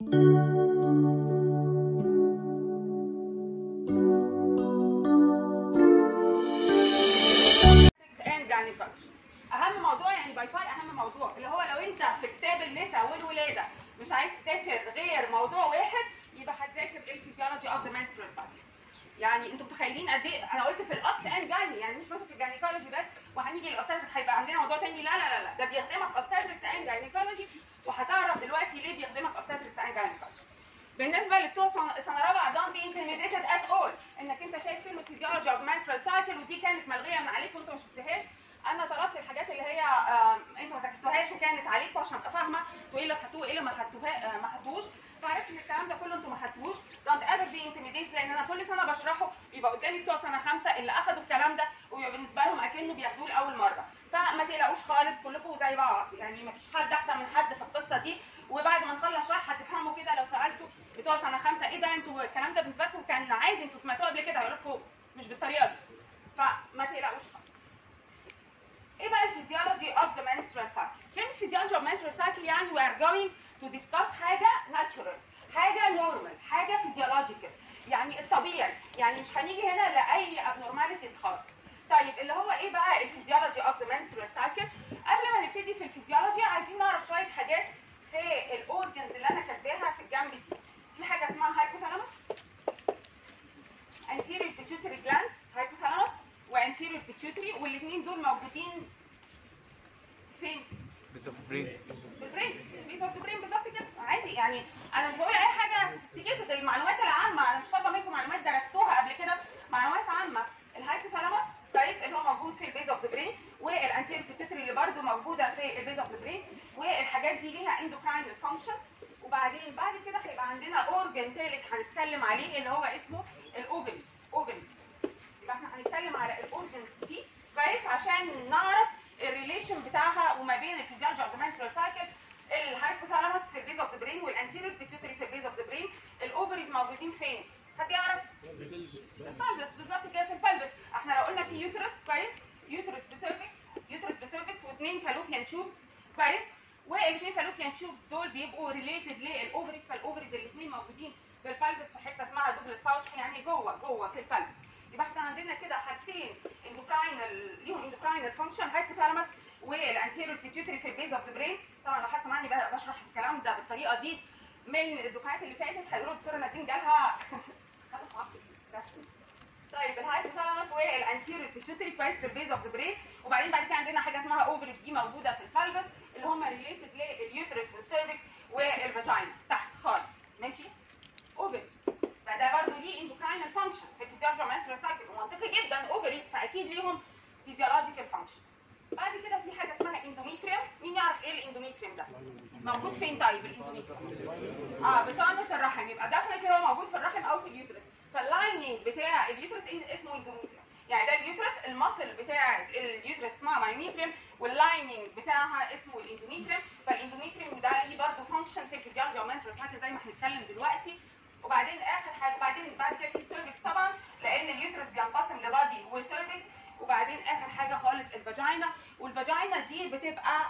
and gynecology. اهم موضوع يعني باي فار اهم موضوع اللي هو لو انت في كتاب النساء والولاده مش عايز تذاكر غير موضوع واحد يبقى هتذاكر الفيزيولوجي اوف ذا menstrual cycle. يعني انتوا متخيلين قد ايه انا قلت في الاوبس اند جايني يعني مش بس في الجاينيكولوجي بس وهنيجي للاوبستريك هيبقى عندنا موضوع تاني لا لا لا لا ده بيخدمك اوبستريكس اند جاينيكولوجي وهتعرف دلوقتي ليه بيخدمك اوبستريكس اند جاينيكولوجي. بالنسبه لبتوع سنه سنة رابعه دون بي intimidated at all انك انت شايف كلمه فيزيولوجي اوف menstrual cycle ودي كانت ملغيه من عليك وانت ما شفتهاش انا طلبت الحاجات اللي هي آم، انتوا ما ذاكرتوهاش وكانت عليكم عشان ابقى فاهمه وايه اللي خدتوه وايه اللي ما خدتوها آه، ما خدتوش فعرفت ان الكلام ده كله انتوا ما خدتوش دونت ايفر بي intimidated لان انا كل سنه بشرحه بيبقى قدامي بتوع سنه خمسه اللي اخدوا الكلام ده ويبقى بالنسبه لهم اكنه بياخدوه لاول مره فما تقلقوش خالص كلكم زي بعض يعني ما فيش حد احسن من حد في القصه دي وبعد ما نخلص شرح هتفهموا كده لو سالتوا بتوع سنه خمسه ايه ده انتوا الكلام ده بالنسبه لكم كان عادي انتوا سمعتوه قبل كده هيقول لكم مش بالطريقه دي فما تقلقوش خالص ايه بقى الفيزيولوجي اوف ذا menstrual cycle؟ كلمة فيزيولوجي اوف menstrual cycle يعني we are going to discuss حاجة natural حاجة normal حاجة physiological يعني الطبيعي يعني مش هنيجي هنا لأي abnormalities خالص طيب اللي هو ايه بقى الفيزيولوجي اوف ذا menstrual cycle؟ قبل ما نبتدي في الفيزيولوجي عايزين نعرف شوية حاجات في الاورجنز اللي انا كاتباها في الجنب دي في حاجة اسمها hypothalamus anterior pituitary gland hypothalamus وانتيريور pituitary والاثنين دول موجودين فين؟ في البرين بيس اوف برين بالظبط كده عادي يعني انا مش بقول اي حاجه سوفيستيكيتد المعلومات العامه انا مش طالبه منكم معلومات درستوها قبل كده معلومات عامه الهايبوثالاموس كويس اللي هو موجود في البيز اوف ذا برين والانتيريور بيتيوتري اللي برده موجوده في البيز اوف ذا برين والحاجات دي ليها اندوكراين فانكشن وبعدين بعد كده هيبقى عندنا اورجن ثالث هنتكلم عليه اللي هو اسمه الاوفنز اوفنز يبقى احنا هنتكلم على الاورجنز دي كويس عشان نعرف الريليشن بتاعها وما بين الفيزيولوجي اوف ذا menstrual cycle الهايبوثالاموس في البيز اوف ذا برين والانتيريور بيتيوتري في البيز اوف ذا برين الاوفريز موجودين فين؟ حد يعرف؟ في الفالبس بالظبط كده في الفالبس احنا لو قلنا في يوترس كويس يوترس بسيرفكس يوترس بسيرفكس واثنين فالوبيان تشوبس كويس والاثنين فالوبيان تشوبس دول بيبقوا ريليتد للاوفريز فالاوفريز الاثنين موجودين في الفالبس في حته اسمها دوبلس باوتش يعني جوه جوه في الفالبس يبقى احنا عندنا كده حاجتين اندوكراينال ليهم اندوكراينال فانكشن هايبوثالاموس والانتيريور بيتيوتري في البيز اوف ذا برين طبعا لو حد سمعني بقى بشرح الكلام ده بالطريقه دي من الدفعات اللي فاتت هيقولوا الدكتوره نادين جالها خدت معاصر رسمي. طيب الهايبوثالاموس والانتيريور بيتيوتري كويس في البيز اوف ذا برين وبعدين بعد كده عندنا حاجه اسمها اوفريز دي موجوده في الفالبس اللي هم ريليتد لليوترس والسيرفكس والفاجينا تحت خالص ماشي اوفريز بقى ده برضه ليه اندوكراينال فانكشن في الفيزيولوجي menstrual cycle ومنطقي جدا اوفريز فاكيد ليهم فيزيولوجيكال فانكشن بعد كده في حاجه اسمها اندوميتريوم مين يعرف ايه الاندوميتريوم ده موجود فين طيب الاندوميتريوم اه بتونس الرحم يبقى ديفنتلي هو موجود في الرحم او في اليوترس فاللايننج بتاع اليوترس اسمه اندوميتريوم يعني ده اليوترس المصل بتاع اليوترس اسمها مايوميتريوم واللايننج بتاعها اسمه الاندوميتريوم فالاندوميتريوم ده ليه برضه فانكشن في الفيزيولوجي او menstrual cycle زي ما هنتكلم دلوقتي وبعدين اخر حاجه بعدين بعد كده في السيرفكس طبعا لان اليوترس بينقسم لبادي وسيرفكس وبعدين اخر حاجه خالص الفاجينا والفاجينا دي بتبقى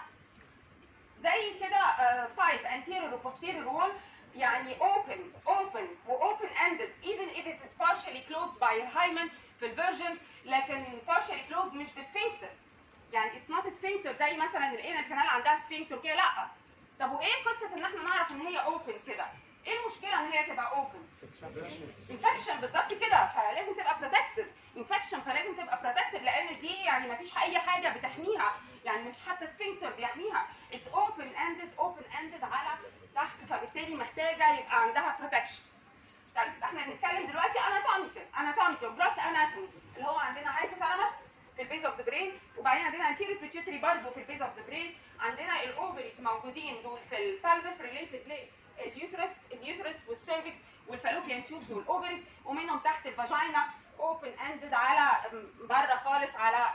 زي كده فايف anterior و posterior wall يعني open open و open ended even if it is partially closed by a hymen في الفيرجنز لكن partially closed مش بسفنكتر يعني it's not a sphincter زي مثلا الانال كانال عندها سفنكتر كده لا طب وايه قصه ان احنا نعرف ان هي open كده ايه المشكله ان هي تبقى open انفكشن بالظبط كده فلازم تبقى بروتكتد انفكشن فلازم تبقى بروتكتد لان دي يعني ما فيش اي حاجه بتحميها يعني ما فيش حتى سفنكتر بيحميها اتس اوبن اندد اوبن اندد على تحت فبالتالي محتاجه يبقى عندها بروتكشن طيب احنا بنتكلم دلوقتي اناتوميكال اناتوميكال جراس اناتومي اللي هو عندنا هايبوثالاموس في البيز اوف ذا برين وبعدين عندنا انتيريور بيتيوتري برضه في البيز اوف ذا برين عندنا الاوفريز موجودين دول في البلفس ريليتد لليوترس اليوترس والسيرفكس والفالوبيان تيوبز والاوفريز ومنهم تحت الفاجينا اوبن اندد على بره خالص على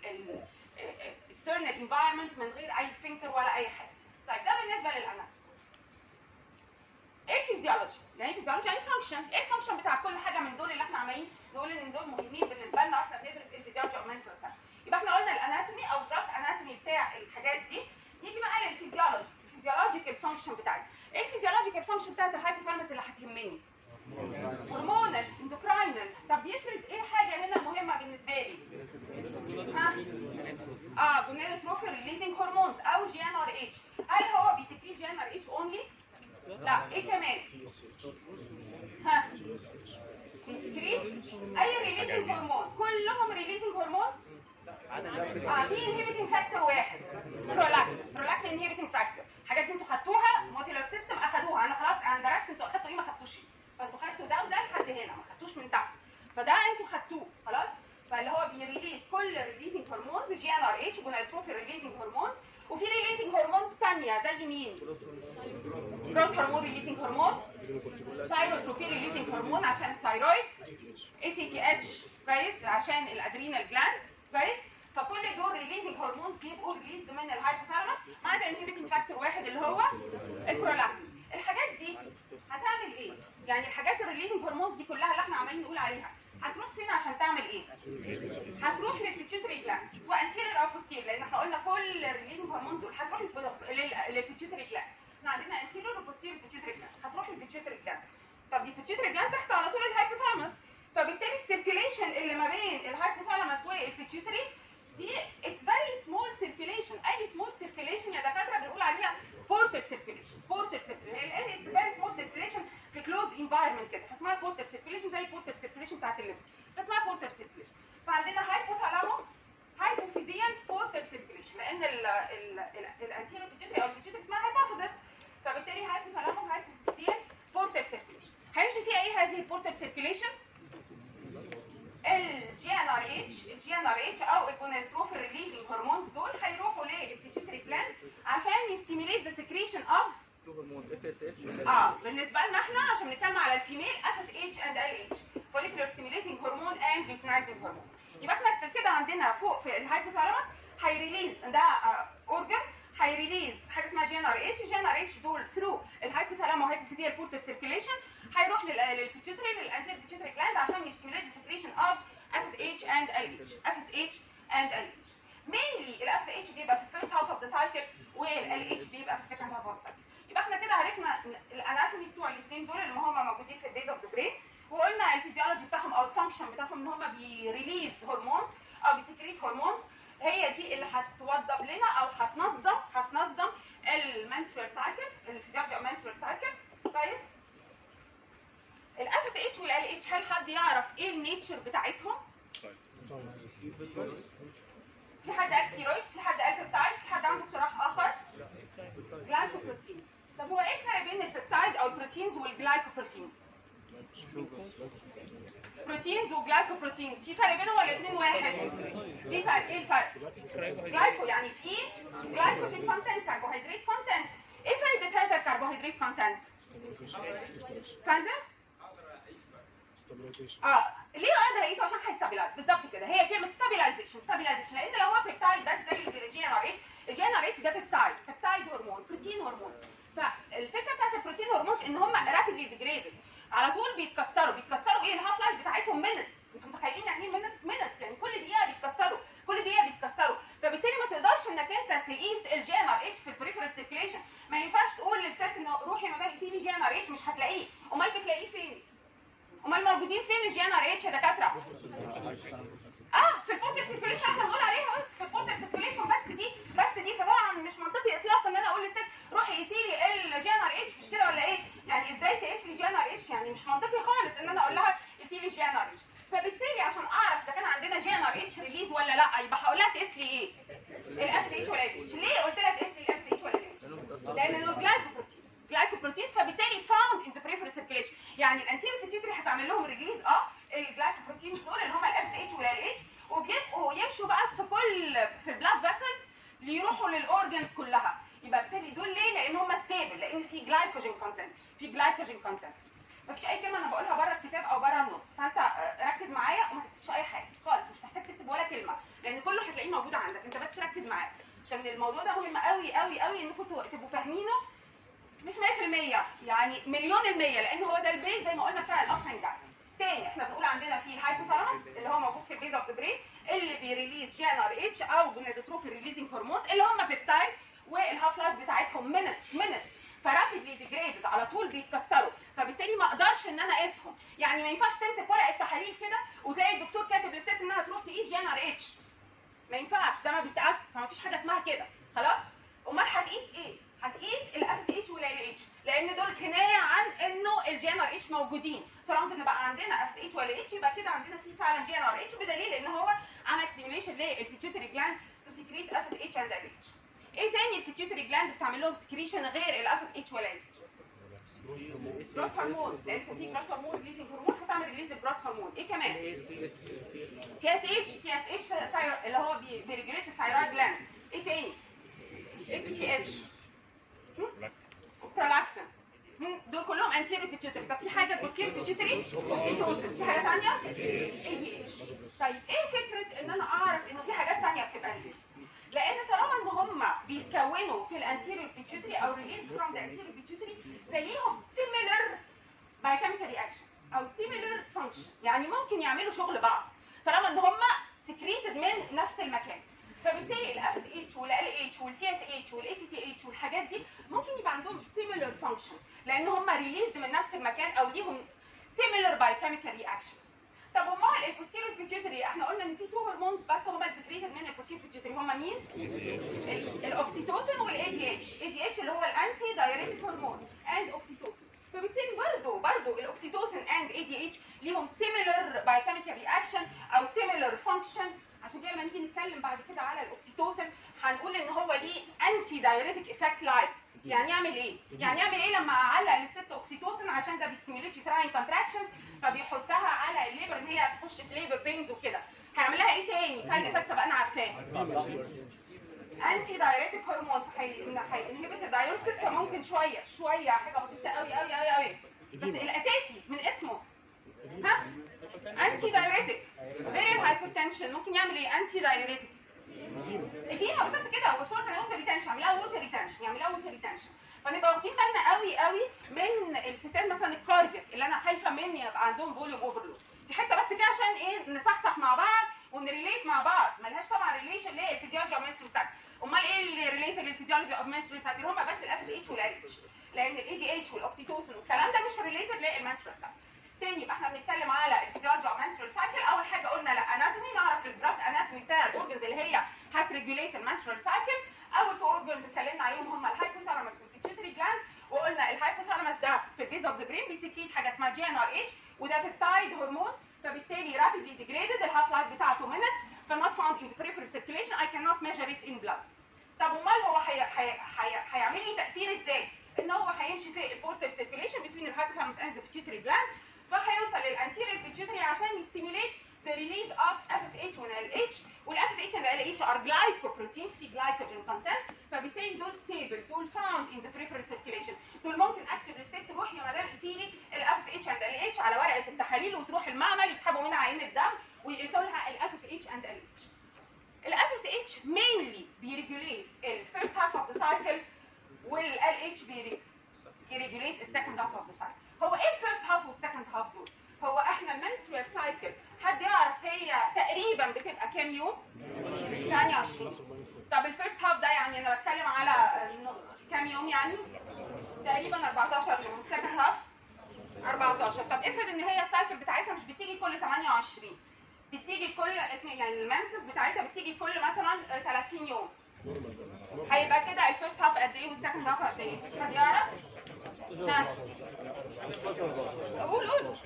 السيرنال انفايرمنت من غير اي سفنكتر ولا اي حاجه. طيب ده بالنسبه للاناتومي. ايه الفيزيولوجي؟ يعني ايه فيزيولوجي؟ يعني فانكشن، ايه الفانكشن بتاع كل حاجه من دول اللي احنا عمالين نقول ان دول مهمين بالنسبه لنا واحنا بندرس الفيزيولوجي او menstrual cycle. يبقى احنا قلنا الاناتومي او جراف اناتومي بتاع الحاجات دي، نيجي بقى للفيزيولوجي. الفيزيولوجيكال فانكشن بتاعتي ايه الفيزيولوجيكال فانكشن بتاعت الهايبوثالاموس اللي هتهمني هرمونال اندوكراينال طب بيفرز ايه حاجه هنا مهمه بالنسبه لي ها اه جونادوتروفين ريليزنج هرمونز او جي ان ار اتش هل هو بيسكريت جي ان ار اتش اونلي لا ايه كمان ها بيسكريت اي ريليزنج هرمون كلهم ريليزنج هرمونز اه في انهبيتنج فاكتور واحد برولاكتين برولاكتين انهبيتنج فاكتور الحاجات دي انتوا خدتوها موتيلر سيستم اخدوها انا خلاص انا درست انتوا اخدتوا ايه ما خدتوش ايه فانتوا خدتوا ده وده لحد هنا ما خدتوش من تحت فده انتوا خدتوه خلاص فاللي هو بيريليز كل ريليزنج هرمونز جي ان ار اتش جونادوتروفين ريليزنج هرمونز وفي ريليزنج هرمونز ثانيه زي مين؟ جروث هرمون ريليزنج هرمون ثايروتروفين ريليزنج هرمون عشان الثايرويد اي سي تي اتش كويس عشان الادرينال جلاند كويس فكل دول ريليزنج هرمونز يبقوا ريليزد من الهايبوثالاموس ما عدا انهبيتنج فاكتور واحد اللي هو البرولاكتين الحاجات دي هتعمل ايه؟ يعني الحاجات الريليزنج هرمونز دي كلها اللي احنا عمالين نقول عليها هتروح فين عشان تعمل ايه؟ هتروح للبيتيوتري جلاند سواء انتيرير او بوستيرير لان احنا قلنا كل الريليزنج هرمونز دول هتروح للبيتيوتري جلاند احنا عندنا انتيرير وبوستيرير بيتيوتري جلاند هتروح للبيتيوتري جلاند طب دي البيتيوتري جلاند تحت على طول الهايبوثالاموس فبالتالي السيركيليشن اللي ما بين الهايبوثالاموس والبيتيوتري دي اتس فيري سمول سيركيليشن اي سمول سيركيليشن يا دكاتره بنقول عليها بورتر سيركيليشن بورتر سيركيليشن لان اتس فيري سمول سيركيليشن في كلوز انفايرمنت كده فاسمها بورتر سيركيليشن زي البورتر سيركيليشن بتاعت الليمف فاسمها بورتر سيركيليشن فعندنا هايبوثالامو هايبوفيزيال بورتر سيركيليشن لان الانتيريور بيتيوتري او البيتيوتري اسمها هايبوفيزس فبالتالي هايبوثالامو هايبوفيزيال بورتر سيركيليشن هيمشي فيها ايه هذه البورتر سيركيليشن الجي ان ار اتش الجي ان ار اتش او الجونادوتروفين ريليزنج هرمونز دول هيروحوا للبيتيوتري جلاند عشان يستيميليت ذا سكريشن اوف اه بالنسبه لنا احنا عشان بنتكلم على الفيميل اف اس اتش اند ال اتش فوليكولار ستيميليتنج هرمون اند ليوتنايزنج هرمون يبقى احنا كده عندنا فوق في الهايبوثالاموس هيريليز ده اورجن هيريليز حاجه اسمها جي ان ار اتش جي ان ار اتش دول ثرو الهايبوثالامو هايبوفيزيال بورتر سيركيليشن هيروح للبيتيوتري للانتير بيتيوتري جلاند عشان يستيميليت سكريشن اوف اف اس اتش اند ال اتش اف اس اتش اند ال اتش mainly الاف اس اتش بيبقى في الفيرست هاف اوف ذا سايكل والال اتش بيبقى في السكند هاف اوف السايكل يبقى احنا كده عرفنا الاناتومي بتوع الاثنين دول اللي هم موجودين في البيز اوف ذا برين وقلنا الفيزيولوجي بتاعهم او الفانكشن بتاعهم ان هم بيريليز هرمون او بيسكريت هرمونز هي دي اللي هتوضب لنا او هتنظم هتنظم المنسترال سايكل الفيزيولوجي او المنسترال سايكل كويس الاف اس اتش والال اتش هل حد يعرف ايه النيتشر بتاعتهم؟ في حد قال ستيرويد في حد قال بيبتايد في حد عنده اقتراح اخر جلايكوبروتين طب هو ايه الفرق بين البيبتايد او البروتينز والجلايكوبروتينز؟ بروتينز وجلايكوبروتينز في فرق بينهم ولا الاثنين واحد؟ في فرق ايه الفرق؟ جلايكو يعني في جلايكوجين كونتنت كربوهيدرات كونتنت ايه فايدة هذا الكربوهيدرات كونتنت؟ فندم؟ اه ليه اقدر اقيسه عشان هيستابلايز بالظبط كده هي كلمه ستابلايزيشن ستابلايزيشن لان لو هو بيبتايد بس زي الجي ان ار اتش الجي ان ار اتش ده بيبتايد بيبتايد هرمون بروتين هرمون فالفكره بتاعت البروتين هرمونز ان هم رابيدلي ديجريدد على طول بيتكسروا بيتكسروا ايه الهاف لايف بتاعتهم مينتس انتوا متخيلين يعني ايه مينتس مينتس يعني كل دقيقه بيتكسروا كل دقيقه بيتكسروا فبالتالي ما تقدرش انك انت تقيس الجي ان ار اتش في البريفرال سيركيليشن ما ينفعش تقول للست انه روحي مدام قيسي لي جي ان ار اتش مش هتلاقيه امال بتلاقيه فين؟ امال موجودين فين الجي ان ار اتش يا دكاتره؟ اه في البورتر سيركيليشن احنا بنقول عليها بس في البورتر سيركيليشن بس دي بس دي فطبعا مش منطقي اطلاقا ان انا اقول للست روحي قيسي لي الجي ان ار اتش مش كده ولا ايه؟ يعني ازاي تقيس لي جي ان ار اتش يعني مش منطقي خالص ان انا اقول لها قيسي لي جي ان ار اتش فبالتالي عشان اعرف اذا كان عندنا جي ان ار اتش ريليز ولا لا يبقى هقول لها تقيس لي ايه؟ الاف اتش ولا اتش ليه قلت لها تقيس لي الاف اتش ولا الاتش؟ لان دول جلايكوبروتينز جلايكوبروتينز فبالتالي فاوند ان ذا بريفرال سيركيليشن يعني الانتيريور بيتيوتري هتعمل لهم ريليز اه الجلايكوبروتينز دول اللي هم الاف اتش والال اتش وبيبقوا يمشوا بقى في كل في البلاد فيسلز ليروحوا للاورجنز كلها يبقى بالتالي دول ليه؟ لان هم ستيبل لان في جلايكوجين كونتنت في جلايكوجين كونتنت مفيش اي كلمه انا بقولها بره الكتاب او بره النص فانت ركز معايا وما تكتبش اي حاجه خالص مش محتاج تكتب ولا كلمه لان كله هتلاقيه موجود عندك انت بس ركز معايا عشان الموضوع ده مهم قوي قوي قوي انكم تبقوا فاهمينه مش 100% يعني مليون المية لان هو ده البيز زي ما قلنا بتاع الافرين جاي تاني احنا بنقول عندنا في الهايبوثالاموس اللي هو موجود في البيز اوف ذا برين اللي بيريليز جي ان ار اتش او جونادوتروفين ريليزنج هرمونز اللي هم بيبتايد والهاف لايف بتاعتهم مينتس مينتس فرابيدلي ديجريدد على طول بيتكسروا فبالتالي ما اقدرش ان انا اقيسهم يعني ما ينفعش تمسك ورقه تحاليل كده وتلاقي الدكتور كاتب للست انها تروح تقيس جي ان ار اتش ما ينفعش ده ما بيتقاس فما فيش حاجه اسمها كده خلاص امال هتقيس ايه هتقيس الاف اتش والال اتش لان دول كنايه عن انه الجي ان ار اتش موجودين فلو ان بقى عندنا اف اتش ولا اتش يبقى كده عندنا في فعلا جي ان ار اتش بدليل ان هو عمل ستيميوليشن للبيتيوتري جلاند تو سكريت اف اتش اند ال اتش ايه تاني البيتيوتري جلاند بتعمل لهم سكريشن غير الاف اتش ولا اتش جروث هرمون لان في جروث هرمون ريليزنج هرمون هتعمل ريليز الجروث هرمون ايه كمان تي اس اتش تي اس اتش اللي هو بي- بيريجوليت الثايرويد جلاند ايه تاني اس تي اتش برولاكتين هم دول كلهم انتيريو بيتيوتري طب في حاجه بوستيريو بيتيوتري اوكسيتوسين في حاجه ثانيه اي دي اتش طيب ايه فكره ان انا اعرف انه في حاجات ثانيه بتبقى ريليز لان طالما ان هم بيتكونوا في الانتيريو بيتيوتري او ريليز فروم ذا انتيريو بيتيوتري فليهم سيميلر بايوكيميكال رياكشن او سيميلر فانكشن يعني ممكن يعملوا شغل بعض طالما ان هم سكريتد من نفس المكان فبالتالي الاف اتش والال اتش والتي اس اتش والاي سي تي اتش والحاجات دي ممكن يبقى عندهم سيميلر فانكشن لان هم ريليزد من نفس المكان او ليهم سيميلر بايوكيميكال رياكشن طب امال البوستيريور بيتيوتري احنا قلنا ان في تو هرمونز بس هم سكريتد من البوستيريور بيتيوتري هم مين؟ ال- الاوكسيتوسين والاي دي اتش اي دي اتش اللي هو الانتي دايريتيك هرمون اند اوكسيتوسين فبالتالي برضه برضه الاوكسيتوسين اند اي دي اتش ليهم سيميلر بايوكيميكال رياكشن او سيميلر فانكشن عشان كده لما نيجي نتكلم بعد كده على الاوكسيتوسين هنقول ان هو ليه انتي دايريتيك افكت لايك يعني يعمل ايه؟ يعني يعمل ايه لما اعلق للست اوكسيتوسين عشان ده بيستيميوليت يوتراين كونتراكشنز فبيحطها على الليبر ان هي تخش في ليبر بينز وكده هيعمل لها ايه تاني؟ سايد افكت بقى انا عارفاه انتي دايريتيك هرمون هينهبت الدايورسيس فممكن شويه شويه حاجه بسيطه قوي قوي قوي قوي بس الاساسي من اسمه ها انتي دايريتيك غير الهايبرتنشن ممكن يعمل ايه انتي دايريتيك ادينا بالظبط كده هو صوره الوتر ريتنشن يعمل لها ووتر ريتنشن يعمل لها ووتر ريتنشن فنبقى واخدين بالنا قوي قوي من الستات مثلا الكاردياك اللي انا خايفه مني يبقى عندهم فوليوم اوفرلود دي حته بس كده عشان ايه نصحصح مع بعض ونريليت مع بعض ملهاش طبعا ريليشن للفيزيولوجي اوف منسترال سايكل امال ايه اللي ريليتد للفيزيولوجي اوف منسترال سايكل هم بس الاف اتش والال اتش لان الاي دي اتش والاوكسيتوسين والكلام ده مش ريليتد للمنسترال سايكل تاني يبقى احنا بنتكلم على الفيزيولوجي اوف منسترال سايكل اول حاجه قلنا لا اناتومي نعرف الجراس اناتومي بتاع الاورجنز اللي هي هتريجوليت المنسترال سايكل اول تو اورجنز اتكلمنا عليهم هم الهايبوثالاموس والبيتيوتري جلاند وقلنا الهايبوثالاموس ده في البيز اوف ذا برين بيسكريت حاجه اسمها جي ان ار اتش وده بيبتايد هرمون فبالتالي rapidly degraded الهاف لايف بتاعته minutes فنوت found in the peripheral circulation I cannot measure it in blood طب امال هو هي- هي- هي- هيعمل لي تاثير ازاي؟ ان هو هيمشي في البورتال سيركيليشن بين الهايبوثالاموس اند ذا بيتيوتري جلاند فهيوصل للانتيريور بيتيوتري عشان يستيموليت the release of FSH وال LH وال FSH and LH are glycoproteins في glycogen content فبالتالي دول stable دول found in the peripheral circulation دول ممكن اكتب للست روح يا مدام قيسي لي ال FSH and LH على ورقه التحاليل وتروح المعمل يسحبوا منها عين الدم ويقيسوا لها ال FSH and LH ال FSH mainly بيريجوليت ال first half of the cycle وال LH بيريجوليت ال second half of the cycle هو ايه ال first half وال second half دول؟ هو احنا المنسترال سايكل حد يعرف هي تقريبا بتبقى كام يوم؟ 28 طب الفيرست هاف ده يعني انا بتكلم على آه، كام يوم يعني؟ تقريبا 14 يوم السكند هاف 14 طب افرض ان هي السايكل بتاعتها مش بتيجي كل 28 بتيجي كل يعني المنسس بتاعتها بتيجي كل مثلا آه، 30 يوم هيبقى كده الفيرست هاف قد ايه والسكند هاف قد ايه؟ حد يعرف؟ ها قول قول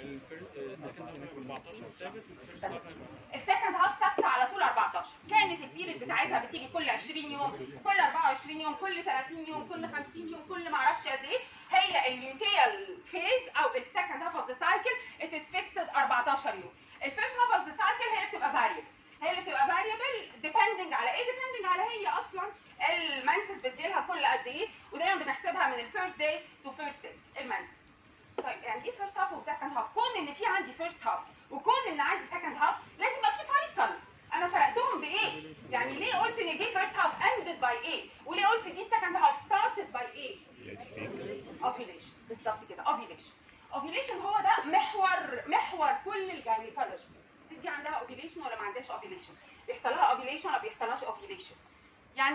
السكند هاف ثابته على طول 14 كانت البيريد بتاعتها بتيجي كل 20 يوم كل 24 يوم كل 30 يوم كل 50 يوم كل ما اعرفش قد ايه هي اليوتيال فيز او السكند هاف اوف ذا سايكل ات از فيكسد 14 يوم الفيرست هاف اوف ذا سايكل هي اللي بتبقى فاريبل هي اللي بتبقى فاريبل ديبندنج على ايه ديبندنج على هي اصلا المنسس بتجيلها كل قد ايه ودايما بنحسبها من الفيرست داي تو فيرست داي المنسس طيب يعني ايه فيرست هاف وسكند هاف كون ان في عندي فيرست هاف وكون ان عندي سكند هاف لازم يبقى في فيصل انا فرقتهم بايه يعني ليه قلت ان دي فيرست هاف اندد باي ايه وليه قلت دي سكند هاف ستارتد باي ايه اوفيليشن بالظبط كده اوفيليشن اوفيليشن هو ده محور محور كل الجاينيكولوجي الست دي عندها اوفيليشن ولا ما عندهاش اوفيليشن بيحصل لها اوفيليشن ولا بيحصلهاش اوفيليشن يعني ايه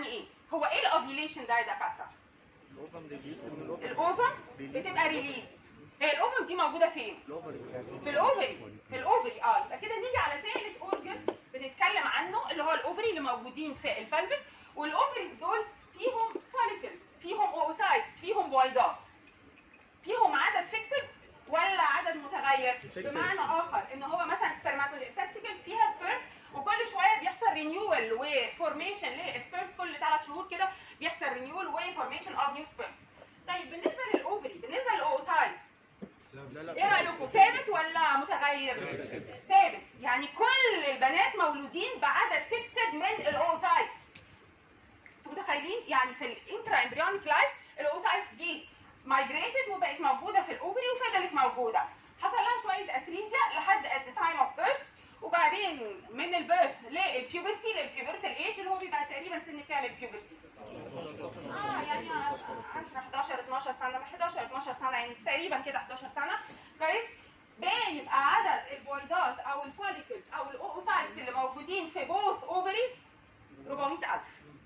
هو ايه الاوفيليشن ده يا دكاتره الاوفم ريليست من الاوفم الاوفم بتبقى ريليز هي الاوفم دي موجوده فين في الاوفري في الاوفري اه يبقى كده نيجي على ثالث اورجن بنتكلم عنه اللي هو الاوفري اللي موجودين في البلفس والاوفريز دول فيهم فوليكلز فيهم اوسايتس فيهم بويضات فيهم عدد فيكسد ولا عدد متغير بمعنى اخر ان هو مثلا سبرماتوجين تستيكلز فيها سبيرمز وكل شويه بيحصل رينيوال وفورميشن للسبيرمز كل ثلاث شهور كده بيحصل رينيوال وفورميشن اوف نيو سبيرمز طيب بالنسبه للاوفري بالنسبه للاوسايتس ايه رايكم ثابت ولا متغير ثابت يعني كل البنات مولودين بعدد فيكسد من الاوسايتس انتوا متخيلين يعني في الانترا امبريونيك لايف الاوسايتس دي مايجريتد وبقت موجوده في الاوفري وفضلت موجوده حصل لها شويه اتريزيا لحد at the time of birth وبعدين من البيرث للبيوبرتي للبيوبرتال ايج اللي هو بيبقى تقريبا سن كام البيوبرتي؟ اه يعني 10 11 12 سنه من 11 12 سنه يعني تقريبا كده 11 سنه كويس بيبقى عدد البويضات او الفوليكلز او الاوسايتس اللي موجودين في بوث اوفريز 400000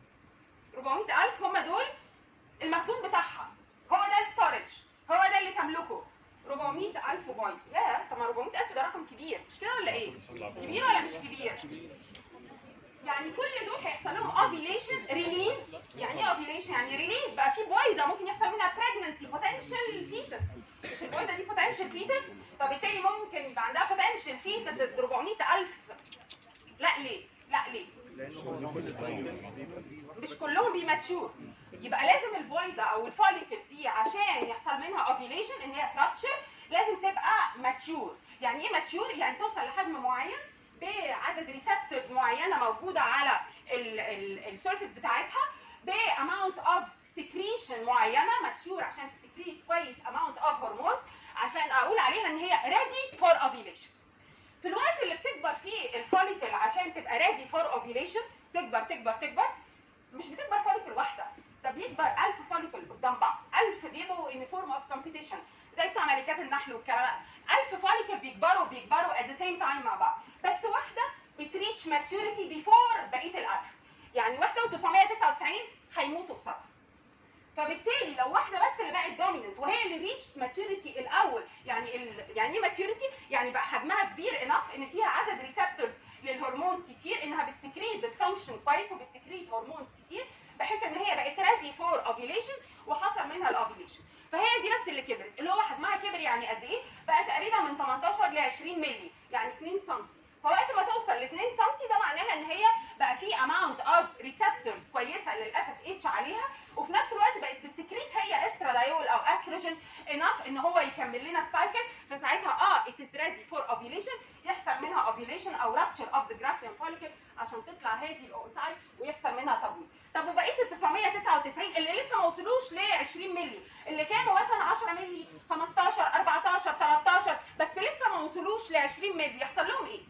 400000 هم دول المخزون بتاعها هو ده الستورج هو ده اللي تملكه 400000 بوينت لا طب ما 400000 ده رقم كبير مش كده ولا ايه؟ كبير ولا مش كبير؟ يعني كل دول هيحصل لهم اوفيليشن ريليز يعني ايه اوفيليشن يعني ريليز بقى في بويضه ممكن يحصل منها بريجنسي بوتنشال فيتس مش البويضه دي بوتنشال فيتس فبالتالي ممكن يبقى عندها بوتنشال فيتس 400000 لا ليه؟ لا ليه؟ لانه كل سايكل مش كلهم بيماتشور يبقى لازم البويضه او الفوليكل دي عشان يحصل منها اوفيليشن ان هي ترابشر لازم تبقى ماتشور يعني ايه ماتشور يعني توصل لحجم معين بعدد ريسبتورز معينه موجوده على السيرفيس بتاعتها باماونت اوف سكريشن معينه ماتشور عشان تسكريت كويس اماونت اوف هرمونز عشان اقول عليها ان هي ريدي فور اوفيليشن في الوقت اللي بتكبر فيه الفوليكل عشان تبقى ريدي فور اوفيليشن تكبر تكبر تكبر مش بتكبر فوليكل واحده ده بيكبر 1000 فوليكل قدام بعض 1000 بيبقوا ان فورم اوف كومبيتيشن زي بتاع ملكات النحل والكلام 1000 فوليكل بيكبروا بيكبروا at the same time مع بعض بس واحده بتريتش ماتيوريتي بيفور بقيه ال1000 يعني واحده و999 هيموتوا قصادها فبالتالي لو واحده بس اللي بقت دوميننت وهي اللي ريتش ماتيوريتي الاول يعني ال... يعني ايه ماتيوريتي يعني بقى حجمها كبير انف ان فيها عدد ريسبتورز للهرمونز كتير انها بتسكريت بتفانكشن كويس وبتسكريت هرمونز كتير بحيث ان هي بقت ريدي فور اوفيليشن وحصل منها الاوفيليشن فهي دي بس اللي كبرت اللي هو حجمها كبر يعني قد ايه بقى تقريبا من 18 ل 20 مللي يعني 2 سم فوقت ما توصل ل 2 سم ده معناها ان هي بقى في اماونت اوف ريسبتورز كويسه للاف اتش عليها وفي نفس الوقت بقت بتسكريت هي استرادايول او استروجين انف ان هو يكمل لنا السايكل فساعتها اه ات از ريدي فور اوفيليشن يحصل منها اوفيليشن او رابتشر اوف ذا جرافيان فوليكل عشان تطلع هذه الاوسايت ويحصل منها تبويض طب وبقيه ال 999 اللي لسه ما وصلوش ل 20 مللي اللي كانوا مثلا 10 مللي 15 14 13 بس لسه ما وصلوش ل 20 مللي يحصل لهم ايه؟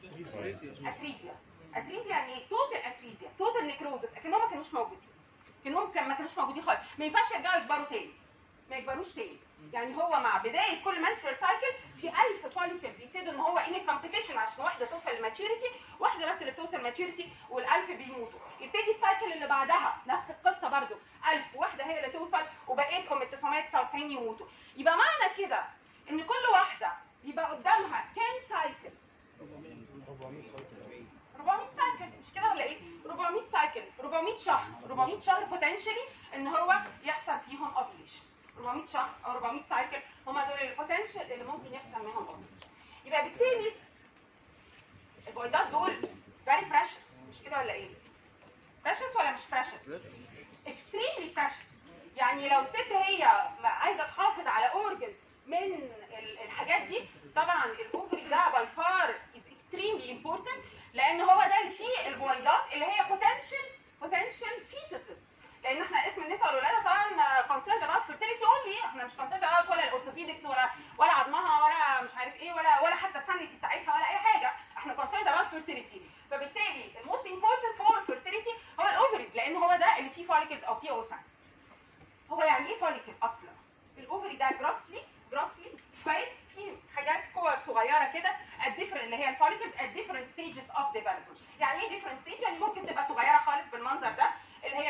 اتريزيا اتريزيا يعني ايه؟ توتال اتريزيا توتال نيكروزس اكنهم ما كانوش موجودين كانهم كان ما كانوش موجودين خالص ما ينفعش يرجعوا يكبروا تاني ما يكبروش تاني يعني هو مع بدايه كل منسترال سايكل في 1000 فوليكل بيبتدوا ان هو ان كومبيتيشن عشان واحده توصل لماتيوريتي واحده بس اللي بتوصل ماتيوريتي وال1000 بيموتوا يبتدي السايكل اللي بعدها نفس القصه برضو 1000 واحده هي اللي توصل وبقيتهم ال 999 يموتوا يبقى معنى كده ان كل واحده يبقى قدامها كام سايكل 400 سايكل مش كده ولا ايه 400 سايكل 400 شهر 400 شهر بوتنشالي ان هو يحصل فيهم اوفيليشن 400 شهر او 400 سايكل هم دول البوتنشال اللي ممكن يحصل منهم اوفيليشن يبقى بالتالي البويضات دول very precious مش كده ولا ايه precious ولا مش precious extremely precious يعني لو الست هي عايزه تحافظ على اورجز من ال- الحاجات دي طبعا الاوفري ده باي فار از extremely important لان هو ده اللي فيه البويضات اللي هي potential potential fetuses لان احنا اسم النساء والولاده طبعا كونسيرن اباوت فيرتيليتي اونلي احنا مش كونسيرن اباوت ولا الاورثوبيدكس ولا ولا عظمها ولا مش عارف ايه ولا ولا حتى السانيتي بتاعتها ولا اي حاجه احنا كونسيرن اباوت فيرتيليتي فبالتالي الموست امبورتنت فور فيرتيليتي هو الاوفريز لان هو ده اللي فيه فوليكلز او فيه اوسايتس هو يعني ايه فوليكل اصلا الاوفري ده جراسلي جراسلي كويس في حاجات كور صغيره كده الديفرنت اللي هي الفوليكلز at different stages of development يعني ايه different stage يعني ممكن تبقى صغيره خالص بالمنظر ده اللي هي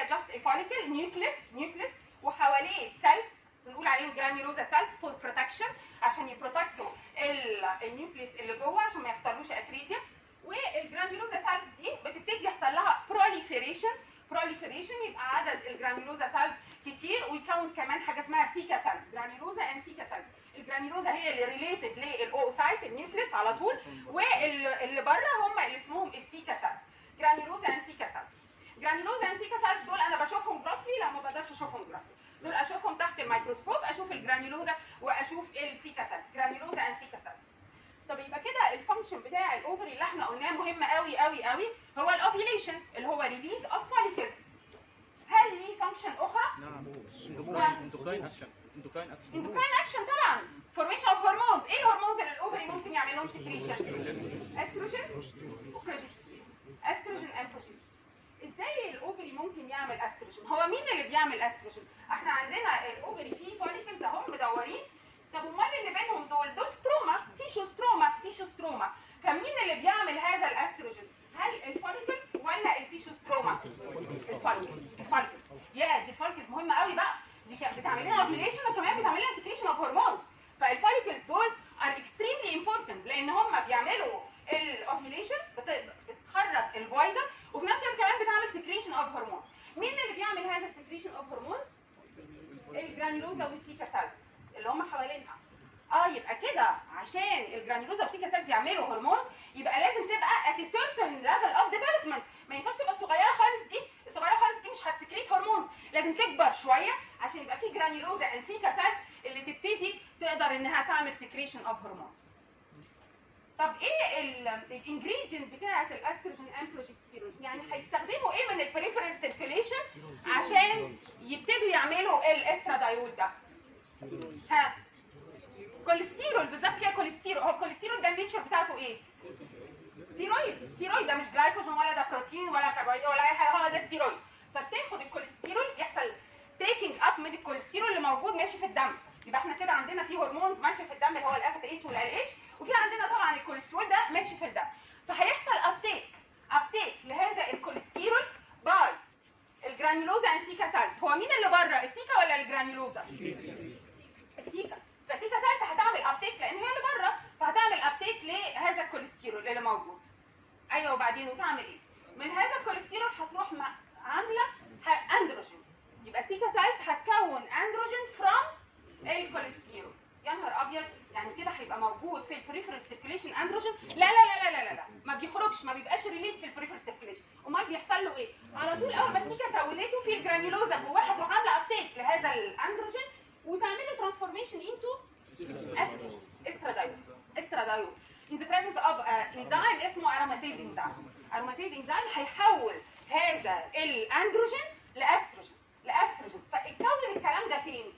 جاست فوليكل نيوكليس نيوكليس وحواليه سيلز بنقول عليهم جرانيولوزا سيلز فور بروتكشن عشان يبروتكتوا النيوكليس اللي جوه عشان ما يحصلوش اتريزيا والجرانيولوزا سيلز دي بتبتدي يحصل لها بروليفريشن بروليفريشن يبقى عدد الجرانيولوزا سيلز كتير ويكون كمان حاجه اسمها ثيكا سيلز جرانيولوزا اند ثيكا سيلز الجرانيولوزا هي اللي ريليتد للاوسايت النيوكليس على طول واللي بره هم اللي اسمهم الثيكا سيلز جرانيولوزا اند ثيكا سيلز جرانيولوزا اند ثيكا سيلز دول انا بشوفهم جراسفي لا ما بقدرش اشوفهم جراسفي دول اشوفهم تحت الميكروسكوب اشوف الجرانيولوزا واشوف الثيكا سيلز جرانيولوزا اند ثيكا سيلز طب يبقى كده الفانكشن بتاع الاوفري اللي احنا قلناه مهم قوي قوي قوي هو الاوفيليشن اللي هو ريليز اوف فوليكلز هل ليه فانكشن اخرى؟ نعم اندوكاين اندوكاين اكشن اندوكاين اكشن اندوكراين اكشن طبعا فورميشن اوف هرمونز ايه الهرمونز اللي الاوفري ممكن يعمل لهم سكريشن؟ استروجين وبروجستيرون استروجين اند بروجستيرون ازاي الاوفري ممكن يعمل استروجين؟ هو مين اللي بيعمل استروجين؟ احنا عندنا الاوفري فيه فوليكلز اهم مدورين طب امال اللي بينهم دول دول ستروما تيشو ستروما تيشو ستروما فمين اللي بيعمل هذا الاستروجين؟ هل الفوليكلز ولا التيشو ستروما؟ الفوليكلز الفوليكلز يا دي الفوليكلز مهمه قوي بقى دي كانت بتعمل لنا اوفيليشن وكمان بتعمل لنا سكريشن اوف هرمونز فالفوليكلز دول ار اكستريملي امبورتنت لان هم بيعملوا الاوفيليشن بتخرج البويضه وفي نفس الوقت كمان بتعمل سكريشن اوف هرمونز مين اللي بيعمل هذا السكريشن اوف هرمونز؟ الجرانيولوزا والتيكا سيلز اللي هم حوالينها اه يبقى كده عشان الجرانيولوزا والتيكا سيلز يعملوا هرمونز يبقى لازم تبقى at a certain level of development ما ينفعش تبقى صغيره خالص دي الصغيره خالص دي مش هتسكريت هرمونز لازم تكبر شويه عشان يبقى في جرانيولوزا اند تيكا سيلز اللي تبتدي تقدر انها تعمل سكريشن اوف هرمونز طب ايه الانجريدينت بتاعه الاستروجين اند بروجستيرون يعني هيستخدموا ايه من البريفرال سيركيليشن عشان يبتدوا يعملوا الاسترادايول ده ها كوليسترول بالظبط كده كوليسترول هو الكوليسترول ده النيتشر بتاعته ايه؟ ستيرويد ستيرويد ده مش جلايكوجين ولا ده بروتين ولا كربوهيدرات ولا اي حاجه هو ده ستيرويد فبتاخد الكوليسترول يحصل تيكينج اب من الكوليسترول اللي موجود ماشي في الدم يبقى احنا كده عندنا في هرمونز ماشيه في الدم اللي هو الاف اتش والال اتش وفي عندنا طبعا الكوليسترول ده ماشي في الدم فهيحصل ابتيك ابتيك لهذا الكوليسترول باي الجرانيولوزا انتيكا سيلز هو مين اللي بره التيكا ولا الجرانيولوزا؟ التيكا فالتيكا سيلز هتعمل ابتيك لان هي اللي بره فهتعمل ابتيك لهذا الكوليسترول اللي موجود ايوه وبعدين وتعمل ايه؟ من هذا الكوليسترول هتروح مع- عامله ه- اندروجين يبقى التيكا سيلز هتكون اندروجين فروم الكوليسترول يا نهار ابيض يعني كده هيبقى موجود في البريفرال سيركيليشن اندروجين لا لا لا لا لا لا, لا. ما بيخرجش ما بيبقاش ريليز في البريفرال سيركيليشن امال بيحصل له ايه على طول اول ما التيكا كونته في الجرانيولوزا جواه هتروح عامله ابتيك لهذا الاندروجين وتعمل له ترانسفورميشن انتو استرادايول استرادايول in the presence of uh, enzyme اسمه aromatase enzyme aromatase enzyme هيحول هذا الاندروجين لاستروجين لاستروجين فاتكون الكلام ده فين؟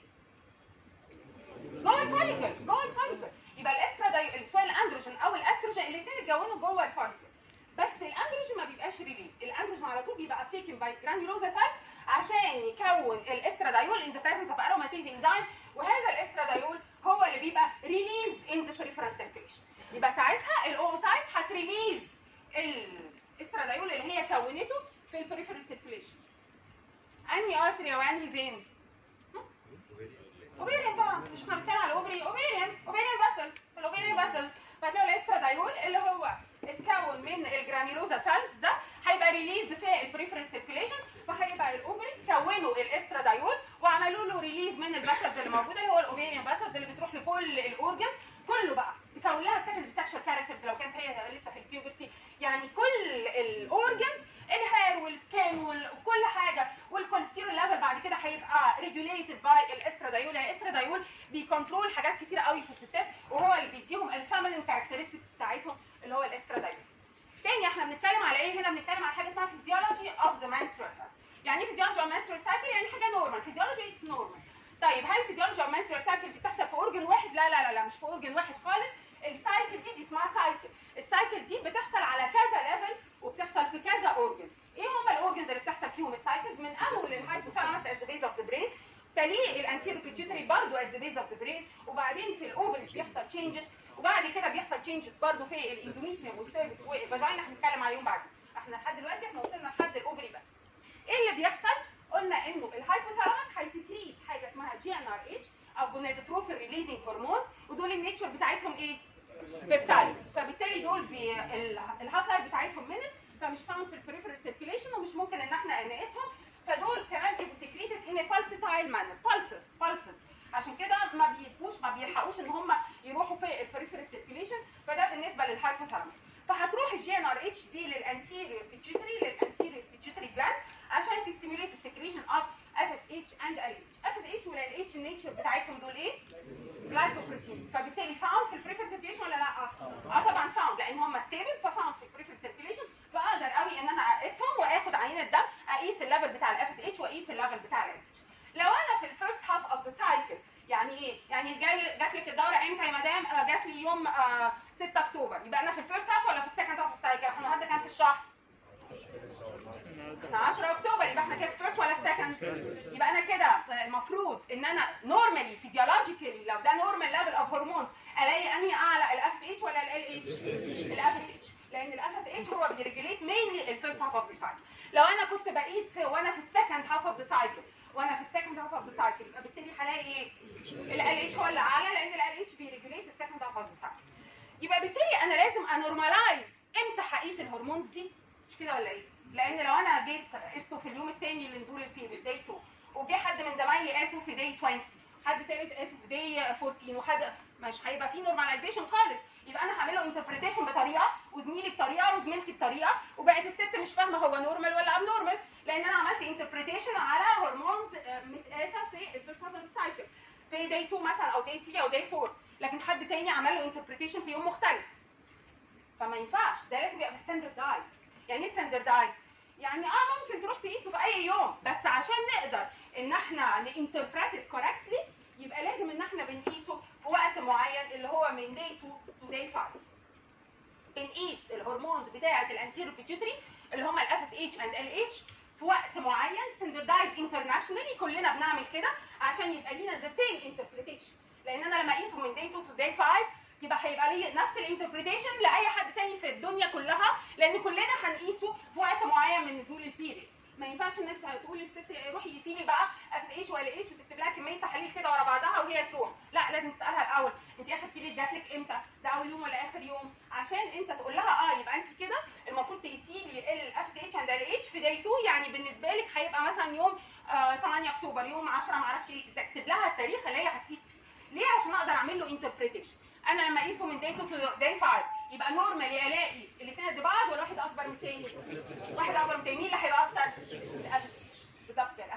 جوه الفوليكل جوه الفوليكل يبقى الاسترادايول سواء الاندروجين او الاستروجين الاثنين اتكونوا جوه الفوليكل بس الاندروجين ما بيبقاش ريليز الاندروجين على طول بيبقى ابتيكن باي جرانيولوزا سيلز عشان يكون الاسترادايول in the presence of aromatase enzyme وهذا الاسترادايول هو اللي بيبقى ريليز in the peripheral circulation يبقى ساعتها الاوسايت هتريليز الاسترادايول اللي هي كونته في البريفرال سيركيليشن انهي ارتري وانهي فين؟ اوفيريان طبعا مش هنتكلم على اوفري اوفيريان اوفيريان فاسلز الاوفيريان فاسلز فهتلاقوا الاسترادايول اللي هو اتكون من الجرانيولوزا سيلز ده هيبقى ريليز في البريفرال سيركيليشن فهيبقى الاوفري كونوا الاسترادايول وعملوا له ريليز من الفاسلز اللي موجوده اللي هو الاوفيريان فاسلز اللي بتروح لكل الاورجن كله بقى تكون لها سكند سكشوال كاركترز لو كانت هي لسه في البيوبرتي يعني كل الاورجنز الهير والسكين وكل حاجه والكوليسترول ليفل بعد كده هيبقى ريجوليتد باي الاسترادايول يعني الاسترادايول بيكنترول حاجات كتيره قوي في الستات وهو اللي بيديهم الفاميلين كاركترستكس بتاعتهم اللي هو الاسترادايول تاني احنا بنتكلم على ايه هنا بنتكلم على حاجه اسمها فيزيولوجي اوف ذا menstrual cycle يعني ايه فيزيولوجي اوف menstrual cycle يعني حاجه نورمال فيزيولوجي اتس نورمال طيب هل الفيزيولوجي اوف menstrual cycle دي بتحصل في اورجن واحد لا لا لا لا مش في اورجن واحد خالص السايكل دي دي اسمها سايكل السايكل دي بتحصل على كذا ليفل وبتحصل في كذا اورجن ايه هم الاورجنز اللي بتحصل فيهم السايكلز من اول الهايبوثالاموس از ذا بيز اوف ذا برين تليه الانتيرو بيتيوتري برضه از ذا بيز اوف ذا برين وبعدين في الاوفرز بيحصل تشينجز وبعد كده بيحصل تشينجز برضه في الاندوميتريوم والسيرفكس والفاجينا هنتكلم عليهم بعدين احنا لحد دلوقتي احنا وصلنا لحد الاوفري بس ايه اللي بيحصل قلنا انه الهايبوثالاموس هيسكريت حاجه اسمها جي ان ار اتش او جونادوتروفين ريليزنج هرمونز ودول النيتشر بتاعتهم ايه؟ بيبتايد فبالتالي دول بي- ال- الهاف لايف بتاعتهم مينتس فمش فاهم في البريفرال سيركيليشن ومش ممكن ان احنا نقيسهم فدول كمان بيبقوا سكريتد ان فالسيتايل مانر بالسز بالسز عشان كده ما بيبقوش ما بيلحقوش ان هم يروحوا في البريفرال سيركيليشن فده بالنسبه للهايبوثالاموس فهتروح الجي ان ار اتش دي للانتيريور بيتيوتري للانتيريور بيتيوتري جلاند عشان تستيميوليت السكريشن اوف اف اس اتش اند ال اتش اف اس اتش ولا ال اتش النيتشر بتاعتهم دول ايه؟ جلايكوبروتينز فبالتالي فاوند في البريفر سيركيليشن ولا لا؟ اه طبعا فاوند لان هم ستيبل ففاوند في البريفر سيركيليشن فاقدر قوي ان انا اقيسهم واخد عينه دم اقيس الليفل بتاع الاف اس اتش واقيس الليفل بتاع ال اتش لو انا في الفيرست هاف اوف ذا سايكل يعني ايه؟ يعني جاي جات لك الدوره امتى يا مدام؟ آه، جات لي يوم آه 6 اكتوبر يبقى انا في الفيرست هاف ولا في السكند هاف اوف السايكل؟ احنا النهارده كان في الشهر احنا 10 اكتوبر يبقى احنا كده في فيرست ولا سكند؟ يبقى انا كده المفروض ان انا نورمالي فيزيولوجيكالي لو ده نورمال ليفل اوف هرمون الاقي انهي اعلى الاف اس اتش ولا ال اتش؟ الاف اس اتش لان الاف اس اتش هو بيريجوليت مينلي الفيرست هاف اوف ذا سايكل لو انا كنت بقيس في وانا في السكند هاف اوف ذا سايكل وانا في السكند هاف اوف ذا سايكل يبقى بالتالي هلاقي ايه؟ ال اتش هو اللي اعلى لان ال اتش بيريجوليت السكند هاف اوف ذا سايكل يبقى بالتالي انا لازم انورمالايز امتى هقيس الهرمونز دي مش كده ولا ايه؟ لان لو انا جيت قسته في اليوم الثاني لنزول البيريد داي 2 وجه حد من زمايلي قاسه في داي 20 حد تالت قاسه في داي 14 وحد مش هيبقى في نورماليزيشن خالص يبقى انا هعمل له انتربريتيشن بطريقه وزميلي بطريقه وزميلتي بطريقه وبقت الست مش فاهمه هو نورمال ولا اب نورمال لان انا عملت انتربريتيشن على هرمونز آه، متقاسه في الفيرست هاف سايكل في داي 2 مثلا او داي 3 او داي 4 لكن حد تاني عمل له انتربريتيشن في يوم مختلف فما ينفعش ده لازم يبقى ستاندردايز يعني ايه ستاندردايز يعني اه ممكن تروح تقيسه في اي يوم بس عشان نقدر ان احنا نانتربريت كوركتلي يبقى لازم ان احنا بنقيسه في وقت معين اللي هو من داي 2 تو داي 5 بنقيس الهرمونز بتاعه الانتيرو بيتيوتري اللي هم الاف اس اتش اند ال اتش في وقت معين ستاندردايز انترناشونالي كلنا بنعمل كده عشان يبقى لينا ذا سيم انتربريتيشن لان انا لما اقيسه من داي 2 تو داي 5 يبقى هيبقى لي نفس الانتربريتيشن لاي حد تاني في الدنيا كلها لان كلنا هنقيسه في وقت معين من نزول البيريد ما ينفعش ان انت تقول للست روحي قيسي لي بقى اف اتش ولا اتش وتكتب لها كميه تحاليل كده ورا بعضها وهي تروح لا لازم تسالها الاول انت اخر بيريد جات لك امتى ده اول يوم ولا اخر يوم عشان انت تقول لها اه يبقى انت كده المفروض تقيسي لي الاف اتش عند ال اتش في داي 2 يعني بالنسبه لك هيبقى مثلا يوم آه 8 اكتوبر يوم 10 ما اعرفش ايه تكتب لها التاريخ اللي هي هتقيس فيه ليه عشان اقدر اعمل له انتربريتيشن انا لما اقيسه من داي 2 تو داي 5 يبقى نورمالي الاقي الاثنين قد بعض ولا واحد اكبر من الثاني واحد اكبر من الثاني مين اللي هيبقى اكتر الاف بالظبط الاف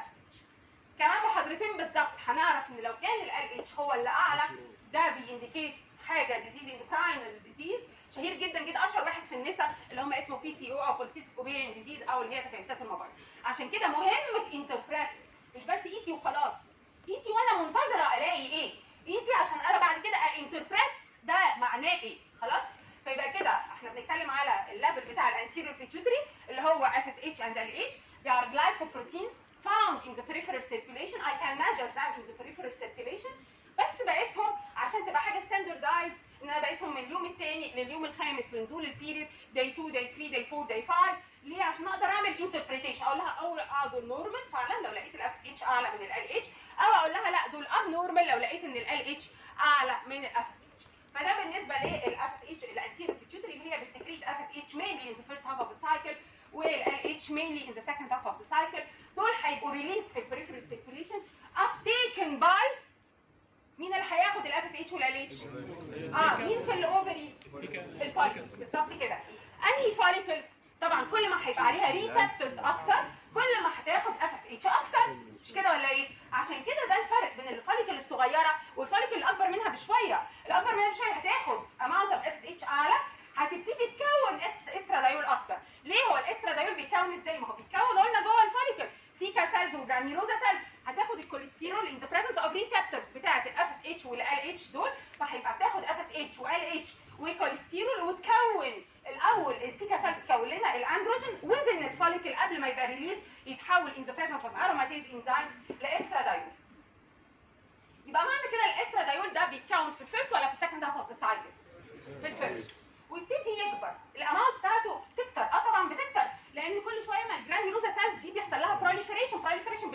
كمان محاضرتين بالظبط هنعرف ان لو كان ال اتش هو اللي اعلى ده بينديكيت حاجه ديزيز اندوكراينال ديزيز شهير جدا جدا اشهر واحد في النساء اللي هم اسمه بي سي او او بوليسيستيك اوبيريان ديزيز او اللي هي تكيسات المبيض عشان كده مهم انتربريت مش بس قيسي وخلاص قيسي وانا منتظره الاقي ايه قيسي عشان انا بعد كده انتربريت ده معناه ايه خلاص فيبقى كده احنا بنتكلم على الليفل بتاع الانتيريور بيتيوتري اللي هو اف اس اتش اند ال اتش they are glycoproteins found in the peripheral circulation I can measure them in the peripheral circulation بس بقيسهم عشان تبقى حاجه ستاندردايز ان انا بقيسهم من اليوم الثاني لليوم الخامس لنزول البيريد داي 2 داي 3 داي 4 داي 5 ليه عشان اقدر اعمل انتربريتيشن اقول لها اول اه دول نورمال فعلا لو لقيت الاف اتش اعلى من ال اتش او اقول لها لا دول اب نورمال لو لقيت ان ال اتش اعلى من الاف اتش فده بالنسبه للاف اتش الانتيريور بيتيوتري اللي هي بتكريت اف اتش mainly in the first half of the cycle والال اتش mainly in the second half of the cycle دول هيبقوا released في البريفرال circulation uptaken by مين اللي هياخد الاف اتش والال اتش؟ اه مين في الاوفري؟ الفوليكلز بالظبط كده انهي فوليكلز؟ طبعا كل ما هيبقى عليها ريسبتورز اكتر كل ما هتاخد اف اس اتش اكتر مش كده ولا ايه؟ عشان كده ده الفرق بين الفوليكل الصغيره والفوليكل الاكبر منها بشويه، الاكبر منها بشويه هتاخد اماونت اوف اف اس اتش اعلى هتبتدي تكون إس- استرادايول اكتر، ليه هو الاسترادايول بيتكون ازاي؟ ما هو بيتكون قلنا جوه الفوليكل ثيكا سيلز وجرانيولوزا سيلز هتاخد الكوليسترول ان ذا بريزنس اوف ريسبتورز بتاعه الاف اس اتش والال اتش دول فهيبقى بتاخد اف اس اتش وال اتش وكوليسترول وتكون الاول الثيكا سيلز تكون لنا الاندروجين وذن الفوليكل قبل ما يبقى ريليز يتحول ان ذا بريزنس اوف اروماتيز انزيم لاسترادايول يبقى معنى كده الاسترادايول ده بيتكون في الفيرست ولا في السكند هاف اوف ذا سايكل في الفيرست ويبتدي يكبر الاماونت بتاعته تكتر اه طبعا بتكتر لان كل شويه ما الجرانيولوزا سيلز دي بيحصل لها بروليفريشن بروليفريشن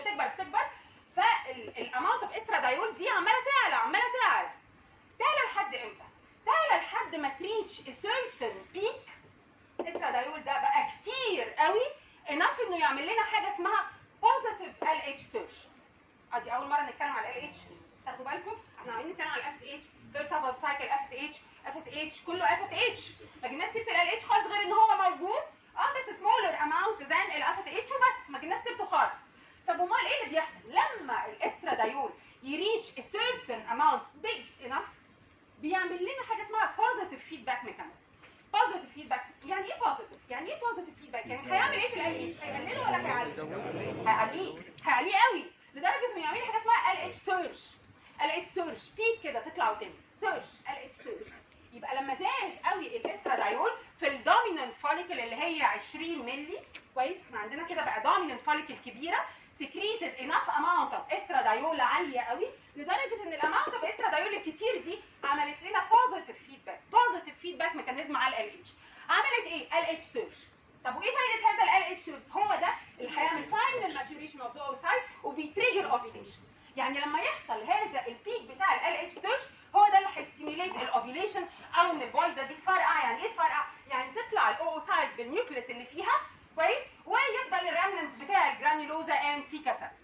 لحد ما تريتش a certain peak استرادايول ده بقى كتير قوي enough انه يعمل لنا حاجه اسمها positive LH search ادي اول مره نتكلم على ال اتش تاخدوا بالكم احنا عمالين نتكلم على الاف اس اتش فيرست هاف اوف سايكل اف اس اتش اف اس اتش كله اف اس اتش ما جبناش سيره ال اتش خالص غير ان هو موجود اه بس سمولر اماونت ذان الاف اس اتش وبس ما جبناش سيرته خالص طب امال ايه اللي بيحصل لما الاسترادايول يريتش a certain amount big enough بيعمل لنا حاجه اسمها positive feedback mechanism positive feedback يعني ايه positive يعني ايه positive feedback يعني هيعمل ايه في ال اتش هيقلله ولا هيعليه هيعليه هيعليه قوي لدرجه انه يعمل حاجه اسمها ال اتش سيرش ال اتش سيرش بيك كده تطلع وتنزل سيرش ال اتش سيرش يبقى لما زاد قوي الاسترادايول في الدومينانت فوليكل اللي هي 20 مللي كويس احنا عندنا كده بقى دومينانت فوليكل كبيره secreted enough amount of استرادايول عاليه قوي لدرجه ان الاماونت اوف استرادايول الكتير دي عملت لنا positive feedback positive feedback ميكانيزم على ال اتش عملت ايه ال اتش سيرش طب وايه فايده هذا ال اتش سيرش هو ده اللي هيعمل فاينل ماتوريشن اوف ذا اوسايت وبيتريجر اوفيليشن يعني لما يحصل هذا البيك بتاع ال اتش سيرش هو ده اللي هيستيميليت الاوفيليشن او ان البويضه دي تفرقع يعني ايه تفرقع؟ يعني تطلع الاوسايت بالنيوكليس اللي فيها كويس ويفضل الريمننس بتاع الجرانيولوزا اند فيكا سيلز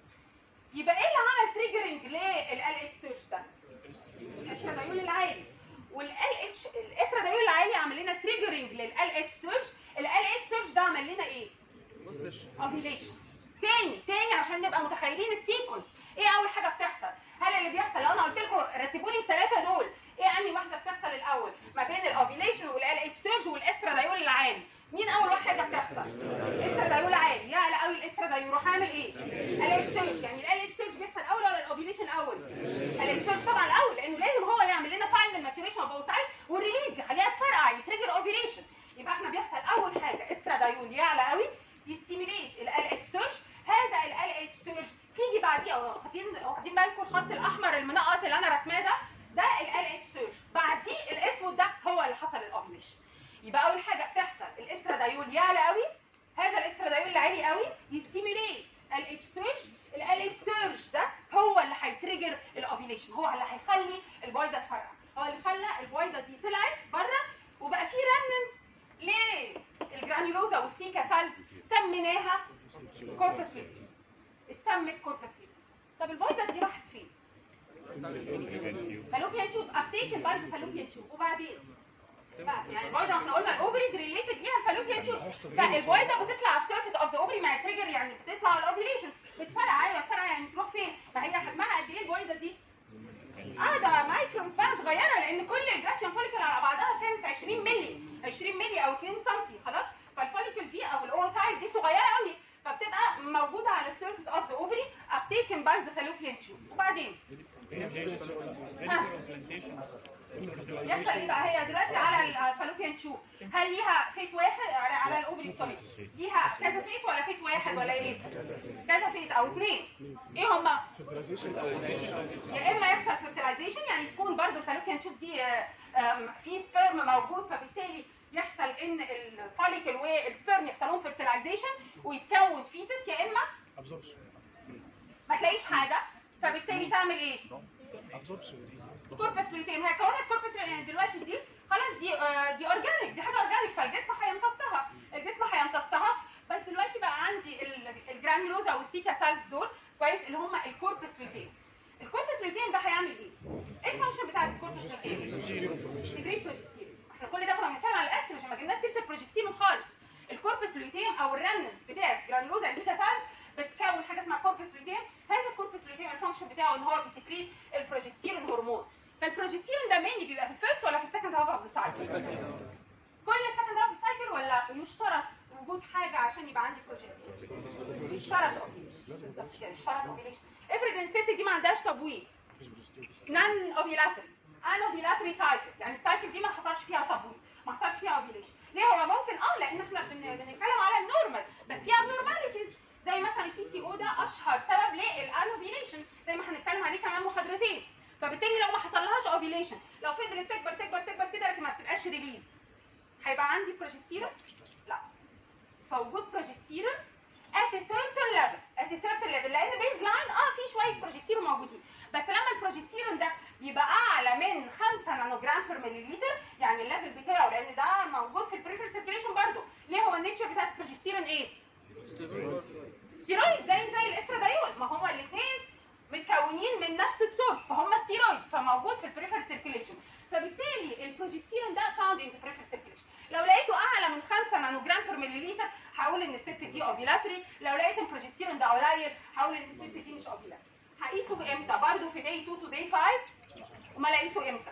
يبقى ايه اللي عمل تريجرنج لل اتش سيرش ده؟ الاسترادايول العالي والال اتش الاسترادايول العالي عمل لنا تريجرنج لل اتش سيرش ال اتش سيرش ده عمل لنا ايه؟ اوفيليشن تاني تاني عشان نبقى متخيلين السيكونس ايه اول حاجه بتحصل هل اللي بيحصل لو انا قلت لكم رتبوا لي الثلاثه دول ايه انهي واحده بتحصل الاول ما بين الاوفيليشن والال اتش سيرج والاسترادايول العالي مين اول واحده بتحصل الاسترادايول عالي يعلى قوي الاسترادايول يروح عامل ايه ال اتش سيرج يعني ال اتش سيرج بيحصل اول ولا الاوفيليشن اول ال اتش سيرج طبعا الاول لانه لازم هو يعمل لنا فاينل ماتوريشن اوف اوسايت والريليز يخليها تفرقع يتريجر اوفيليشن يبقى احنا بيحصل اول حاجه استرادايول يعلى قوي يستيميليت ال اتش سيرج هذا ال اتش سيرج تيجي بعديه واخدين واخدين بالكم الخط الاحمر المنقط اللي انا رسماه ده ده ال اتش سيرج بعديه الاسود ده هو اللي حصل الاوفيليشن يبقى اول حاجه بتحصل الاسترادايول يعلى قوي هذا الاسترادايول اللي عالي قوي يستيميليت ال اتش سيرج ال اتش سيرج ده هو اللي هيتريجر الاوفيليشن هو اللي هيخلي البويضه تفرقع هو اللي خلى البويضه دي طلعت بره وبقى في ريمننس للجرانيولوزا والثيكا سيلز سميناها كوربس فيزي اتسمت كوربس فيزي طب البويضه دي راحت فين؟ فالوبيان تيوب ابتيكن باي فالوبيان تيوب وبعدين بقى يعني البويضه احنا قلنا الاوفريز ريليتد ليها فالوبيان تيوب فالبويضه بتطلع في سيرفيس اوف ذا اوفري مع التريجر يعني بتطلع على الاوفيليشن بتفرقع ايوه بتفرقع يعني تروح فين؟ ما هي حجمها قد ايه البويضه دي؟ اه ده مايكرون سبان صغيره لان كل الجرافيان فوليكل على بعضها كانت 20 مللي 20 مللي او 2 سم خلاص فالفوليكل دي او الاوسايد دي صغيره قوي فبتبقى موجوده على السيرفيس اوف ذا اوفري ابتيكن باي ذا فالوبيان تيوب وبعدين يحصل ايه بقى هي دلوقتي على الفالوبيان تيوب هل ليها فيت واحد على, على الاوفري سوري ليها كذا فيت ولا فيت واحد ولا ايه كذا فيت او اثنين ايه هما يا اما يحصل فيرتلايزيشن يعني تكون برضو الفالوبيان تيوب دي آه، آم، في سبيرم موجود فبالتالي يحصل ان الفوليكل والسبيرم يحصل لهم فيرتلايزيشن ويتكون فيتس يا اما ما تلاقيش حاجه فبالتالي تعمل ايه؟ كوربس لوتين هي كونت كوربس يعني دلوقتي دي خلاص دي آه، دي اورجانيك دي حاجه اورجانيك فالجسم هيمتصها الجسم هيمتصها بس دلوقتي بقى عندي ال- الجرانيولوزا والثيكا سيلز دول كويس اللي هم الكوربس لوتين الكوربس لوتين ده هيعمل ايه؟ ايه الفانكشن بتاع الكوربس لوتين؟ تجريب بروجستيرون احنا كل ده كنا بنتكلم على الاستروجين ما جبناش سيره البروجستيرون خالص الكوربس لوتين او الريمننس بتاع الجرانيولوزا والثيكا سيلز بتكون حاجه اسمها كوربس لوتين هذا الكوربس لوتين الفانكشن بتاعه ان هو بيسكريت البروجستيرون هرمون فالبروجستيرون ده مينلي بيبقى في الفيرست ولا في السكند هاف اوف ذا سايكل كل السكند هاف سايكل ولا يشترط وجود حاجه عشان يبقى عندي بروجستيرون يشترط اوفيليشن بالظبط كده يشترط اوفيليشن افرض ان الست دي ما عندهاش تبويض نان اوفيلاتري ان اوفيلاتري سايكل يعني السايكل دي ما حصلش فيها تبويض ما حصلش فيها اوفيليشن ليه هو ممكن اه لان احنا بن- بنتكلم على النورمال بس في ابنورماليتيز زي مثلا البي سي او ده اشهر سبب للانوفيليشن زي ما هنتكلم عليه كمان محاضرتين فبالتالي لو ما حصلهاش اوفيليشن لو فضلت تكبر تكبر تكبر كده لكن ما بتبقاش ريليز هيبقى عندي بروجستيرون لا فوجود بروجستيرون at a certain level at a certain level لان بيز لاين اه في شويه بروجستيرون موجودين بس لما البروجستيرون ده بيبقى اعلى من 5 نانوجرام بير مليلتر يعني الليفل بتاعه لان ده موجود في البريفر سيركيليشن برضه ليه هو النيتشر بتاعت البروجستيرون ايه؟ ستيرويد زي زي الاسترادايول ما هما الاثنين متكونين من نفس السورس فهم ستيرويد فموجود في البريفر سيركيليشن فبالتالي البروجستيرون ده فاوند ان بريفر سيركيليشن لو لقيته اعلى من 5 نانو جرام بير مليليتر هقول ان الست دي اوفيلاتري لو لقيت البروجستيرون ده قليل هقول ان الست دي مش اوفيلاتري هقيسه امتى برضه في داي 2 تو داي 5 وما اقيسه امتى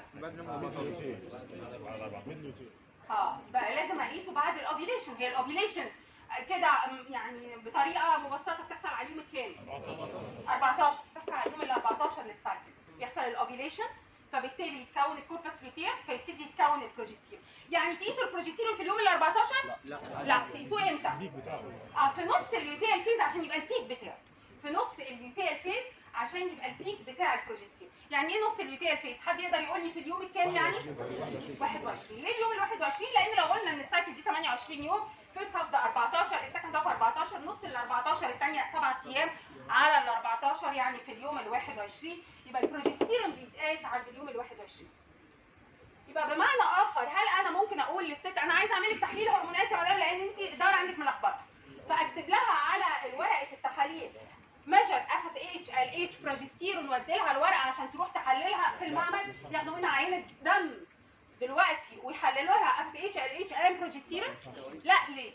اه بقى لازم اقيسه بعد الاوفيليشن هي الاوفيليشن كده م- يعني بطريقه مبسطه بتحصل على اليوم الكام 14 بتحصل على اليوم ال 14 للسايكل بيحصل الاوفيليشن فبالتالي يتكون الكوربس لوتير فيبتدي يتكون البروجستيرون يعني تقيسوا البروجستيرون في اليوم ال 14 لا لا تقيسوه امتى اه في نص اليوتيال فيز عشان يبقى البيك بتاعه في نص اليوتيال فيز عشان يبقى البيك بتاع البروجستيرون يعني ايه نص اليوتيال فيز حد يقدر يقول لي في اليوم الكام يعني 21 ليه اليوم ال 21 لان لو قلنا ان السايكل دي 28 يوم فيرست هاف ده 14 السكند هاف 14 نص ال 14 الثانيه 7 ايام على ال 14 يعني في اليوم ال 21 يبقى البروجستيرون بيتقاس عند اليوم ال 21 يبقى بمعنى اخر هل انا ممكن اقول للست انا عايزه اعمل لك تحليل هرمونات يا مدام لان انت الدوره عندك ملخبطه فاكتب لها على ورقه التحاليل ميجر اف اس اتش ال اتش بروجستيرون وادي لها الورقه عشان تروح تحللها في المعمل ياخدوا منها عينه دم دلوقتي ويحللوا لها اف اس اتش ال اتش ال بروجستيرون لا ليه؟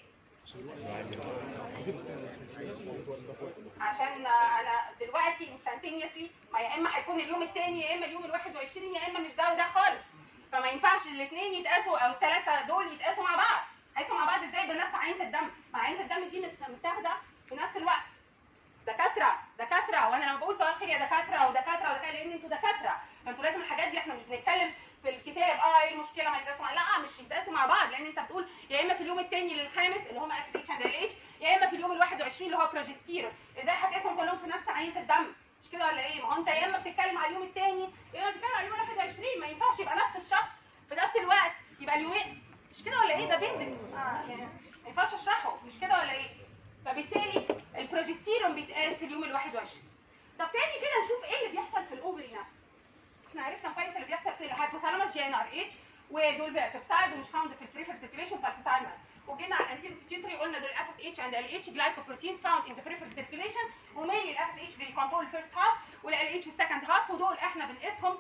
عشان انا دلوقتي انستانتينيوسلي ما يا اما هيكون اليوم الثاني يا اما اليوم ال 21 يا اما مش ده وده خالص فما ينفعش الاثنين يتقاسوا او الثلاثه دول يتقاسوا مع بعض هيتقاسوا مع بعض ازاي بنفس عينه الدم مع عينه الدم دي مت- متاخده في نفس الوقت دكاتره دكاتره وانا لما بقول صباح الخير يا دكاتره ودكاتره ودكاتره لان انتوا دكاتره فانتوا لازم الحاجات دي احنا مش بنتكلم في الكتاب اه ايه المشكله ما يتقاسوا مع لا مش يتقاسوا مع بعض لان انت بتقول يا اما في اليوم الثاني للخامس اللي هم اف اتش اند ال اتش يا اما في اليوم ال 21 اللي هو بروجستيرون ازاي هتقيسهم كلهم في نفس عينه الدم مش كده ولا ايه؟ ما هو انت يا اما بتتكلم على اليوم الثاني يا اما بتتكلم على اليوم ال 21 ما ينفعش يبقى نفس الشخص في نفس الوقت يبقى اليومين مش كده ولا ايه؟ ده بيزك آه يعني ما ينفعش اشرحه مش كده ولا ايه؟ فبالتالي البروجستيرون بيتقاس في اليوم ال 21 طب تاني كده نشوف ايه اللي بيحصل في الاوفري نفسه احنا عرفنا كويس اللي بيحصل في الهايبوثالاموس جي ان ار اتش ودول بيبتايد ومش فاوند في البريفر سيركيليشن فالسيتايمر وجينا على الانتيريور بيتيوتري قلنا دول اف اس اتش اند ال اتش جلايكوبروتينز فاوند ان ذا بريفر سيركيليشن ومينلي الاف اس اتش بيكونترول الفيرست هاف والال اتش السكند هاف ودول احنا بنقيسهم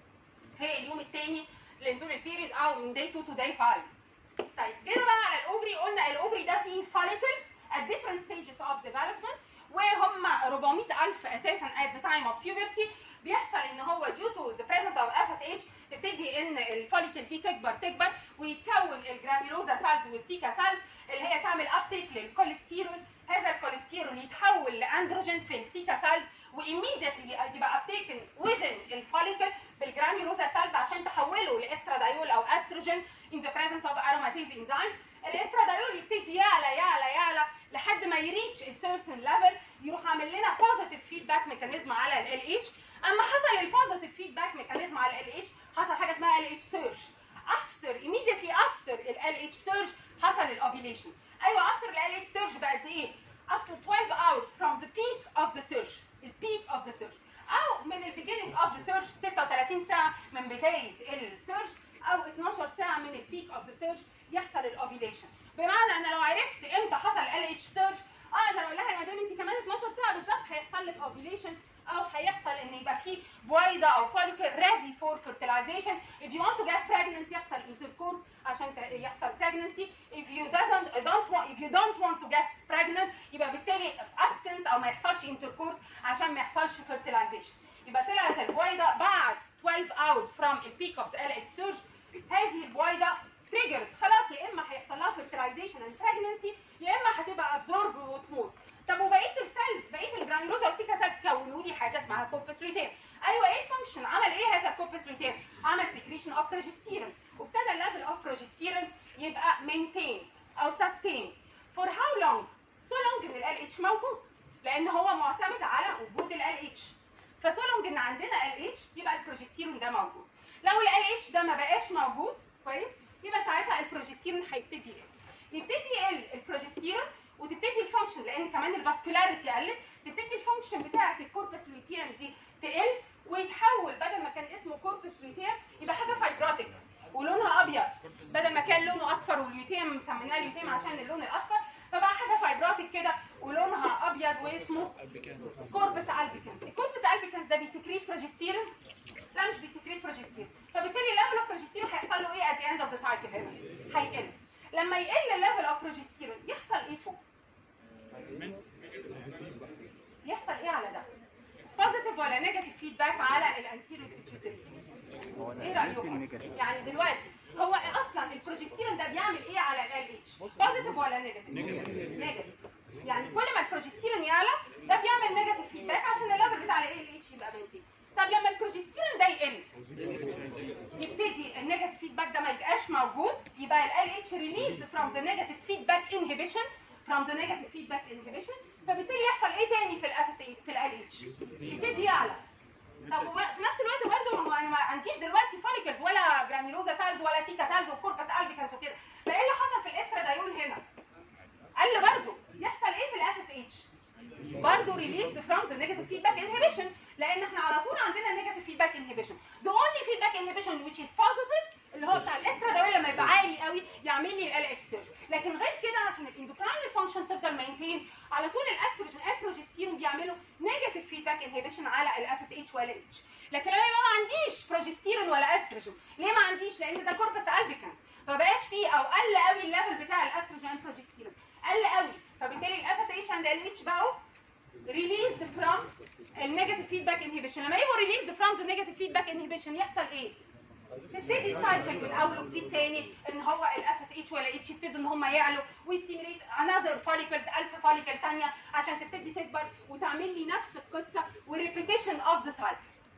في اليوم الثاني لنزول البيريد او من داي 2 تو داي 5 طيب جينا بقى على الاوفري قلنا الاوفري ده فيه follicles at different stages of development وهم 400000 اساسا at the time of puberty بيحصل ان هو due to the presence of FSH تبتدي ان الفوليكل دي تكبر تكبر ويتكون الجرانيولوزا سيلز والتيكا سيلز اللي هي تعمل ابتيك للكوليسترول هذا الكوليسترول يتحول لاندروجين في التيكا سيلز وايميديتلي يبقى ابتيكن within الفوليكل بالجرانيولوزا سيلز عشان تحوله لاسترادايول او استروجين in the presence of aromatase enzyme الاسترادايول يبتدي يعلى يعلى يعلى لحد ما يريتش certain level يروح عامل لنا positive feedback mechanism على ال LH اما حصل البوزيتيف فيدباك ميكانيزم على ال LH حصل حاجه اسمها LH surge after immediately after ال LH surge حصل الاوفيليشن ايوه after ال LH surge بقد ايه after 12 hours from the peak of the surge ال peak of the surge او من ال beginning of the surge 36 ساعه من بدايه السيرج او 12 ساعه من البيك اوف ذا سيرج يحصل الاوفيليشن بمعنى ان لو عرفت امتى حصل ال اتش سيرج اقدر اقول لها يا مدام انت كمان 12 ساعه بالظبط هيحصل لك اوفيليشن او هيحصل ان يبقى في بويضه او فوليكل ready for fertilization if you want to get pregnant يحصل intercourse عشان ت- يحصل pregnancy if you doesn't don't want if you don't want to get pregnant يبقى بالتالي abstinence او ما يحصلش intercourse عشان ما يحصلش fertilization يبقى طلعت البويضه بعد 12 hours from the peak of the LH surge هذه البويضه triggered خلاص يا اما هيحصل لها fertilization and pregnancy يا اما هتبقى absorbed وتموت طب وبقيه السيلز بقيه الجرانيولوزا والسيكا سيلز كونوا لي حاجه اسمها كوربس لوتين ايوه ايه الفانكشن عمل ايه هذا الكوربس لوتين عمل سكريشن اوف بروجستيرون وابتدى الليفل اوف بروجستيرون يبقى maintained او sustained for how long so long ان ال LH موجود لان هو معتمد على وجود ال LH فسو لونج ان عندنا ال اتش يبقى البروجستيرون ده موجود لو ال اتش ده ما بقاش موجود كويس يبقى ساعتها البروجستيرون هيبتدي يقل يبتدي يقل البروجستيرون وتبتدي الفانكشن لان كمان الفاسكولاريتي قلت تبتدي الفانكشن بتاعه الكوربس لوتيرم دي تقل ويتحول بدل ما كان اسمه كوربس لوتيرم يبقى حاجه فايبراتيك ولونها ابيض ليوتيم مسميناها ليوتيم عشان اللون الاصفر فبقى حاجه فايبراتيك كده ولونها ابيض واسمه كوربس البيكنس الكوربس البيكنس ده بيسكريت بروجستيرون لا مش بيسكريت بروجستيرون فبالتالي الليفل اوف بروجستيرون هيحصل له ايه ات اند اوف ذا سايكل هنا هيقل لما يقل الليفل اوف بروجستيرون يحصل ايه فوق يحصل ايه على ده بوزيتيف ولا نيجاتيف فيدباك على الانتيريور بيتيوتري ايه رايكم يعني دلوقتي هو اصلا البروجستيرون ده بيعمل ايه على ال اتش بوزيتيف ولا نيجاتيف نيجاتيف يعني كل ما البروجستيرون يعلى ده بيعمل نيجاتيف فيدباك عشان الليفل بتاع ال اتش يبقى بنتين طب لما البروجستيرون ده يقل يبتدي النيجاتيف فيدباك ده ما يبقاش موجود يبقى ال اتش ريليز from the negative feedback inhibition from the negative feedback inhibition فبالتالي يحصل ايه تاني في الاف في ال اتش يبتدي يعلى طب وب- في نفس الوقت برضه ما هو انا ما عنديش دلوقتي فوليكلز ولا جرانيولوزا سيلز ولا سيكا سيلز وكوربس البيكنس وكده فايه اللي حصل في الاسترادايول هنا؟ قال برضه يحصل ايه في الاف اس اتش؟ برضه ريليز فروم ذا نيجاتيف فيدباك انهبيشن لان احنا على طول عندنا نيجاتيف فيدباك انهبيشن ذا اونلي فيدباك انهبيشن which is positive اللي هو بتاع الاسترادايول لما يبقى عالي قوي يعمل لي ال اتش سيرج لكن غير كده عشان الاندوكراين فانكشن تفضل مينتين على طول الاستروجين البروجستيرون بيعملوا نيجاتيف فيدباك انهبيشن على الاف اس اتش ولا اتش لكن انا ما عنديش بروجستيرون ولا استروجين ليه ما عنديش لان ده كوربس البيكنس فبقاش فيه او قل قوي الليفل بتاع الاستروجين بروجستيرون قل قوي فبالتالي الاف اس اتش عند ال اتش بقوا released from النيجاتيف فيدباك انهبيشن لما يبقوا released from the negative feedback inhibition يحصل ايه؟ تبتدي سايكل من اول وجديد تاني ان هو الاف اس اتش ولا اتش يبتدوا ان هم يعلوا ويستيميليت انذر فوليكلز 1000 فوليكل ثانيه عشان تبتدي تكبر وتعمل لي نفس القصه وريبيتيشن اوف ذا سايكل.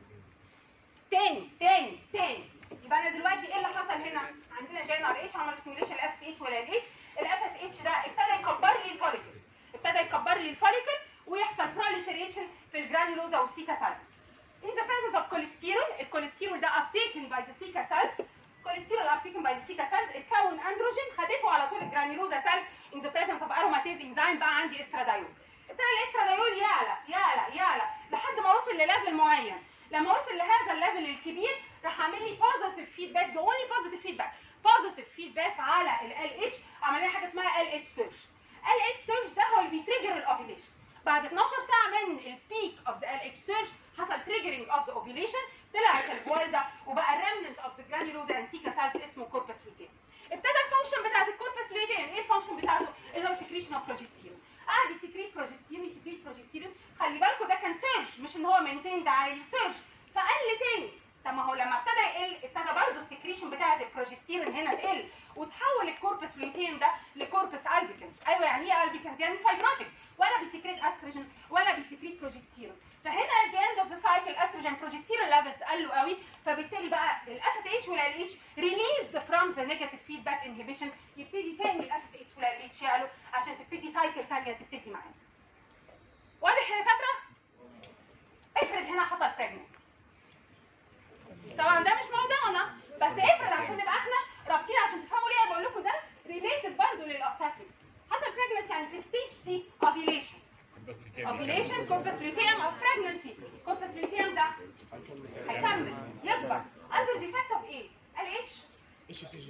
تاني تاني تاني يبقى انا دلوقتي ايه اللي حصل هنا؟ عندنا جي ان ار اتش عمل ستيميليشن الاف اس اتش ولا الاتش الاف اس اتش ده ابتدى يكبر لي الفوليكلز ابتدى يكبر لي الفوليكل ويحصل proliferation في الجرانيولوزا والثيكا سيلز. In the presence of cholesterol, الكوليسترول ده uptaken by the theca cells. cholesterol uptaken by the theca cells اتكون اندروجين خدته على طول الجرانيولوزا cells in the presence of aromatase enzyme بقى عندي استرادايول. ابتدى الاسترادايول يعلى يعلى يعلى لحد ما وصل لليفل معين. لما وصل لهذا الليفل الكبير راح عامل لي positive feedback the only positive feedback positive feedback على ال LH عمل لي حاجه اسمها LH surge. LH surge ده هو اللي بيتريجر الاوفيليشن. بعد 12 ساعه من البيك اوف ذا LH surge حصل triggering of the ovulation طلعت البويضه وبقى remnant of the granulosa antica cells اسمه corpus luteum. ابتدى الفانكشن بتاعت الكوربس luteum ايه الفانكشن بتاعته؟ اللي هو secretion of progesterone. قعد يسكريت بروجستيرون يسكريت بروجستيرون خلي بالكوا ده كان سيرج مش ان هو مينتين ده عالي سيرج فقل تاني طب ما هو لما ابتدى يقل ابتدى برضه السكريشن بتاعت البروجستيرون هنا تقل وتحول الكوربس لوتين ده لكوربس البيكنز ايوه يعني ايه البيكنز يعني فايبروتيك ولا بيسكريت استروجين ولا بيسكريت بروجستيرون فهنا at the end of the cycle استروجين بروجستيرون ليفلز قلوا قوي فبالتالي بقى الاف اس اتش ولا الاتش ريليزد فروم ذا نيجاتيف فيدباك انهبيشن يبتدي تاني الاف اس اتش ولا الاتش يعلوا عشان تبتدي سايكل ثانيه تبتدي معانا واضح يا دكاتره؟ افرض هنا حصل pregnancy طبعا ده مش موضوعنا بس افرض عشان نبقى احنا رابطين عشان تفهموا ليه انا بقول لكم ده ريليتد برضه للاوبستاتريكس حصل pregnancy يعني في الستيج دي ovulation ovulation corpus luteum of pregnancy corpus luteum ده هيكمل يكبر under the effect of ايه؟ ال اتش اتش سي جي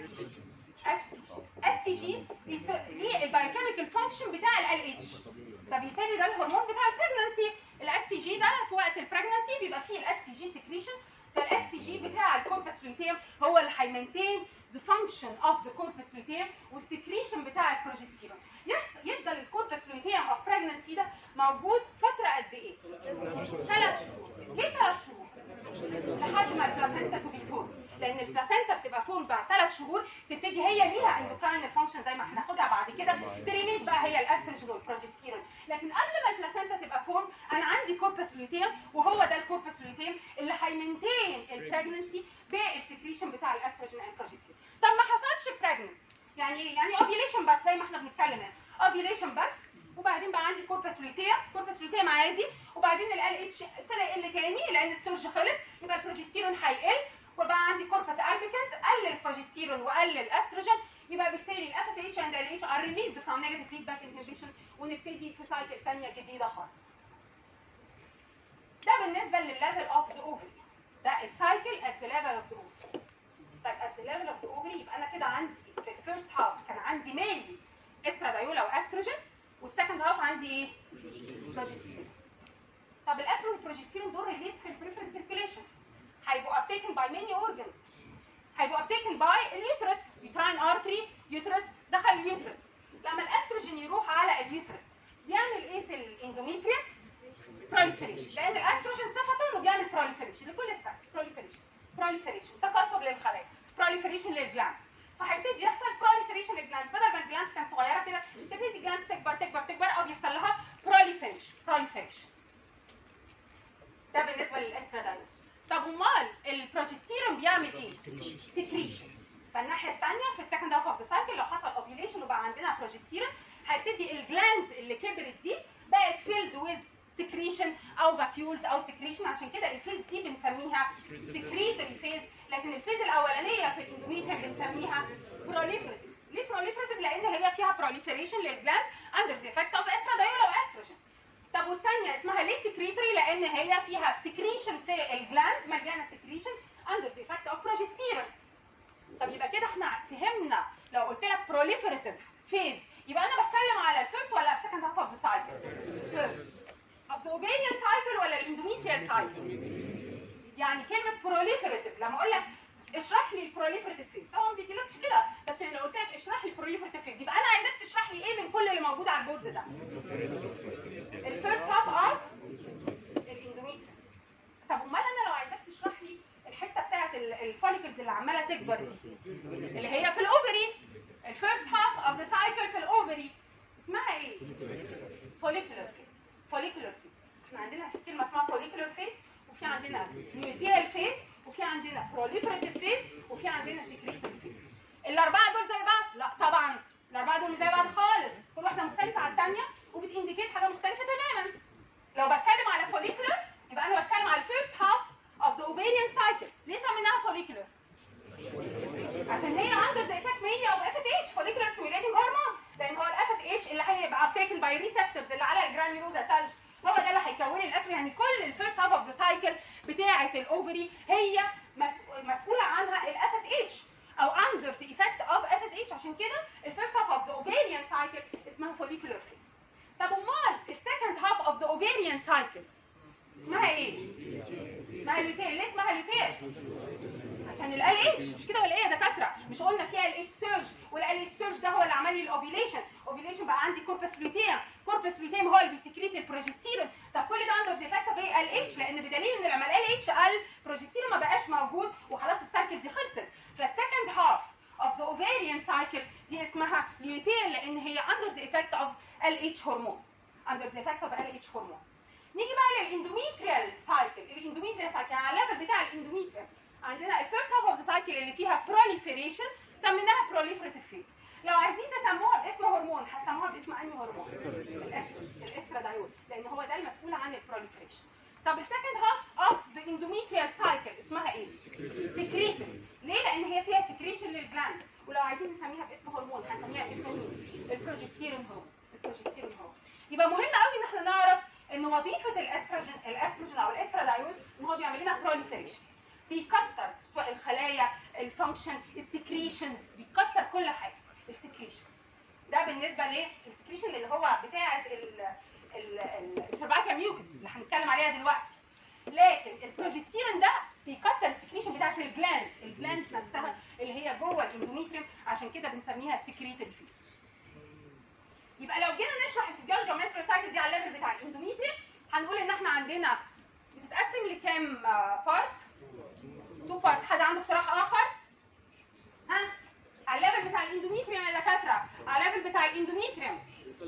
اس سي جي ليه البايوكيميكال فانكشن بتاع ال اتش فبالتالي ده الهرمون بتاع البريجنسي الاس سي جي ده في وقت البريجنسي بيبقى فيه الاس سي جي سكريشن فالاس سي جي بتاع الكوربس لوتيم هو اللي هيمنتين ذا فانكشن اوف ذا كوربس لوتيم والسكريشن بتاع البروجستيرون يحصل يفضل الكوربس لوتيم اوف بريجنسي ده موجود فتره قد ايه؟ ثلاث شهور ليه ثلاث شهور؟ لحد ما البلاسينتا تبقى فورم لان البلاسينتا بتبقى فورم بعد ثلاث شهور تبتدي هي ليها اندوكراين فانكشن زي ما هناخدها بعد كده تريليز بقى هي الاستروجين والبروجستيرون لكن قبل ما البلاسينتا تبقى فورم انا عندي كوربس لوتيم وهو ده الكوربس لوتيم اللي هيمنتين البريجنسي بالسكريشن بتاع الاستروجين والبروجستيرون طب ما حصلش بريجنسي يعني إيه؟ يعني اوفيليشن بس زي ما احنا بنتكلم هنا اوفيليشن بس وبعدين بقى عندي كوربس لوتيم كوربس لوتيم عادي وبعدين ال اتش ابتدى يقل تاني لان السورج خلص يبقى البروجستيرون هيقل وبقى عندي كوربس البيكنز قل البروجستيرون وقل الاستروجين يبقى بالتالي الاف اس اتش عند ال اتش ار ريليزد فروم نيجاتيف فيدباك انهبيشن ونبتدي في سايكل ثانيه جديده خالص. ده بالنسبه للليفل اوف ذا اوفري ده السايكل ات ذا ليفل اوف ذا اوفري طيب ات ذا ليفل اوف ذا اوفري يبقى انا كده عندي في الفيرست هاف كان عندي مينلي استرادايول او استروجين والسكند هاف عندي ايه؟ بروجستيرون طب الاستروجين والبروجستيرون دول ريليز في البريفرال سيركيليشن هيبقوا ابتيكن باي ماني اورجنز هيبقوا ابتيكن باي اليوترس يوتراين ارتري يوترس دخل اليوترس لما الاستروجين يروح على اليوترس بيعمل ايه في الاندوميتريوم؟ proliferation لان الاستروجين صفته انه بيعمل proliferation لكل الستاتس proliferation proliferation تكاثر للخلايا proliferation للجلاند فهيبتدي يحصل proliferation للجلاند بدل ما الجلاند كانت صغيره كده تبتدي الجلاند تكبر تكبر تكبر او بيحصل لها proliferation proliferation ده بالنسبه للاسترادايز طب امال البروجستيرون بيعمل ايه؟ سكريشن فالناحيه الثانيه في السكند هاف اوف ذا سايكل لو حصل اوفيوليشن وبقى عندنا بروجستيرون هيبتدي الجلاندز اللي كبرت دي بقت فيلد ويز سكريشن او فاكيولز او سكريشن عشان كده الفيز دي بنسميها سكريتوري فيز لكن الفيز الاولانيه في الاندوميتريوم بنسميها بروليفريتيف ليه بروليفريتيف لان هي فيها بروليفريشن للجلاند اندر ذا افكت اوف استرادايول او استروجين طب والثانيه اسمها ليه سكريتوري لان هي فيها سكريشن في الجلاند مليانه سكريشن اندر ذا افكت اوف بروجستيرون طب يبقى كده احنا فهمنا لو قلت لك بروليفريتيف فيز يبقى انا بتكلم على الفيرست ولا السكند هاف اوف ذا سايكل اوف ذا اوفيريان سايكل ولا الاندوميتريال سايكل يعني كلمه بروليفريتيف لما اقول لك اشرح لي البروليفريتيف فيز طبعا ما بيجيلكش كده بس لو قلت لك اشرح لي البروليفريتيف فيز يبقى انا عايزاك تشرح لي ايه من كل اللي موجود على البورد ده الفيرست هاف اوف الاندوميتريال طب امال انا لو عايزاك تشرح لي الحته بتاعت الفوليكلز اللي عماله تكبر دي اللي هي في الاوفري الفيرست هاف اوف ذا سايكل في الاوفري اسمها ايه؟ فوليكولر فيز فوليكولر فيز احنا عندنا في كلمه اسمها فوليكولر فيز وفي عندنا نيوتيال فيز وفي عندنا بروليفريتيف فيز وفي عندنا سكريتيف فيز الاربعه دول زي بعض؟ لا طبعا الاربعه دول مش زي بعض خالص كل واحده مختلفه عن الثانيه وبتindicate حاجه مختلفه تماما لو بتكلم على فوليكولر يبقى انا بتكلم على الفيرست هاف اوف ذا اوفيريان سايكل ليه سميناها فوليكولر عشان هي اندر ذا افكت مينلي اوف اف اس اتش فوليكولر ستيميوليتنج هرمون لان هو الاف اس اتش اللي هيبقى ابتيكن باي ريسبتورز اللي على الجرانيولوزا سيلز هو ده اللي هيكون الاسم يعني كل الفيرست هاف اوف ذا سايكل بتاعه الاوفري هي مسؤ- مسؤوله عنها الاف اس اتش او اندر ذا افكت اوف اف اس اتش عشان كده الفيرست هاف اوف ذا اوفيريان سايكل اسمها فوليكولر فيز طب امال السكند هاف اوف ذا اوفيريان سايكل اسمها ايه؟ اسمها لوتيل ليه اسمها لوتيل؟ عشان ال اتش مش كده ولا ايه يا دكاتره؟ مش قلنا فيها ال اتش سيرج وال اتش سيرج ده هو اللي عمل لي الاوفيليشن، اوفيليشن بقى عندي كوربس لوتيم، كوربس لوتيم هو اللي بيسكريت البروجستيرون، طب كل ده عنده افكت بايه؟ ال اتش لان بدليل ان لما ال اتش قل البروجستيرون ما بقاش موجود وخلاص السايكل دي خلصت، فالسكند هاف of the ovarian cycle دي اسمها ليوتين لان هي under the effect of LH هرمون under the effect of LH هرمون نيجي بقى للاندوميتريال سايكل الاندوميتريال سايكل على الليفل بتاع الاندوميتريال عندنا الفيرست هاف اوف ذا سايكل اللي فيها بروليفريشن سميناها بروليفريتيف فيز لو عايزين تسموها باسم هرمون هتسموها باسم انهي هرمون؟ الاستروجين الاسترادايول لان هو ده المسؤول عن البروليفريشن طب السكند هاف اوف ذا اندوميتريال سايكل اسمها ايه؟ سكريتوري ليه؟ لان هي فيها سكريشن للجلاند ولو عايزين نسميها باسم هرمون هنسميها باسم مين؟ البروجستيرون هرمون البروجستيرون هرمون يبقى مهم قوي ان احنا نعرف ان وظيفه الاستروجين الاستروجين او الاسترادايول ان هو بيعمل لنا بروليفريشن بيكتر سواء الخلايا الفانكشن السكريشنز بيكتر كل حاجه السكريشن ده بالنسبه للسكريشن اللي هو بتاعه الشربعه ميوكس اللي هنتكلم عليها دلوقتي لكن البروجستيرون ده بيكتر السكريشن بتاعت الجلاند الجلاند نفسها اللي هي جوه الاندوميتريوم عشان كده بنسميها سكريتوري فيز يبقى لو جينا نشرح الفيزيولوجي والمنسترال سايكل دي على الليفل بتاع الاندوميتريوم هنقول ان احنا عندنا بتتقسم لكام بارت؟ تو بارت حد عنده اقتراح اخر؟ ها؟ على الليفل بتاع الاندوميتريوم يا دكاتره على الليفل بتاع الاندوميتريوم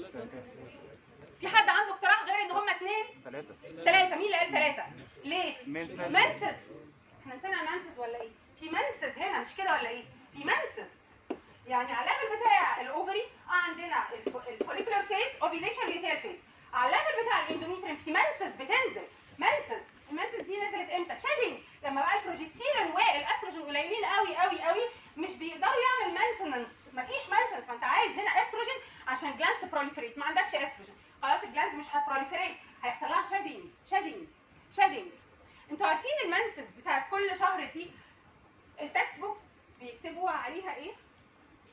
في حد عنده اقتراح غير ان هما اثنين؟ ثلاثة ثلاثة مين اللي قال ثلاثة؟ ليه؟ منسس. منسس احنا نسينا منسس ولا ايه؟ في منسس هنا مش كده ولا ايه؟ في منسس يعني على الليفل بتاع الاوفري اه عندنا الفوليكولار فيز اوفيليشن ليتال فيز على الليفل بتاع الاندوميتريوم في منسس بتنزل منسس المنسس دي نزلت امتى؟ شيدنج لما بقى البروجستيرون والاستروجين قليلين قوي قوي قوي مش بيقدروا يعمل مينتننس مفيش مينتننس ما انت عايز هنا استروجين عشان جلاند تبروليفريت ما عندكش استروجين خلاص الجلاند مش هتبروليفريت هيحصل لها شيدنج شيدنج شيدنج انتوا عارفين المنسس بتاعت كل شهر دي التكست بوكس بيكتبوا عليها ايه؟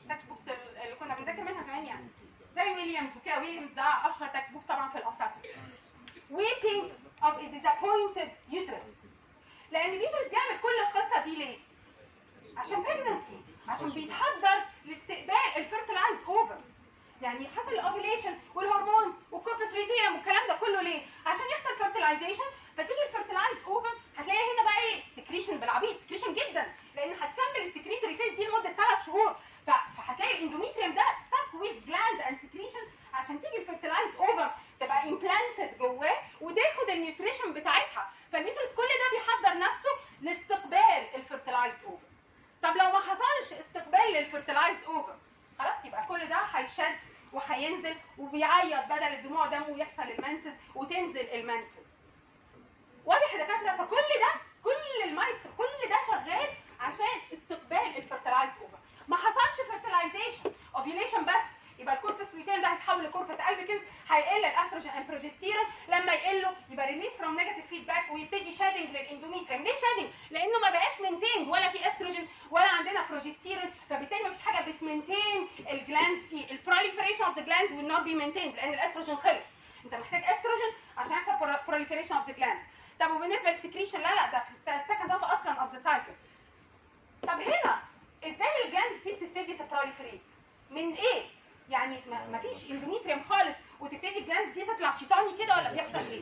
التكست بوكس اللي كنا بنذاكر منها زمان يعني زي ويليامز وكده ويليامز ده اشهر تكست بوك طبعا في الاوساطس weeping of a disappointed uterus لان اليوترس بيعمل كل القصه دي ليه؟ عشان pregnancy عشان بيتحضر لاستقبال الفيرتلايزد اوفر يعني حصل الاوفيليشن والهرمونز والكوربس ليتيم والكلام ده كله ليه؟ عشان يحصل فيرتلايزيشن فتيجي الفيرتلايزد اوفر هتلاقي هنا بقى ايه؟ سكريشن بالعبيط سكريشن جدا لان هتكمل السكريتوري فيز دي لمده ثلاث شهور ف- فهتلاقي الاندوميتريوم ده ستاك ويز جلاند اند سكريشن عشان تيجي الفيرتلايزد اوفر تبقى امبلانتد جواه وتاخد النيوتريشن بتاعتها فالنيوترس كل ده بيحضر نفسه لاستقبال الفيرتلايزد اوفر طب لو ما حصلش استقبال للفيرتلايزد اوفر خلاص يبقى كل ده هيشد وهينزل وبيعيط بدل الدموع دم ويحصل المنسس وتنزل المنسس واضح يا دكاتره فكل ده كل المايستر كل ده شغال عشان استقبال الفيرتلايزد اوفر ما حصلش فيرتلايزيشن اوفيوليشن بس يبقى الكوربس لوتين ده هيتحول لكوربس البيكنز هيقل الاستروجين اند بروجستيرون لما يقله يبقى ريليس فروم نيجاتيف فيدباك ويبتدي شادنج للاندوميتريوم ليه شادنج؟ لانه ما بقاش مينتين ولا في استروجين ولا عندنا بروجستيرون فبالتالي ما فيش حاجه بتمنتين الجلاندز دي البروليفريشن اوف ذا جلاندز will not be maintained لان الاستروجين خلص انت محتاج استروجين عشان يحصل proliferation اوف ذا جلاندز طب وبالنسبه للسكريشن لا لا ده في السكند هاف اصلا اوف ذا سايكل طب هنا ازاي الجلاند دي بتبتدي تبروليفريت من ايه يعني ما ما فيش اندوميتريوم خالص وتبتدي الجلاند دي تطلع شيطاني كده ولا بيحصل ايه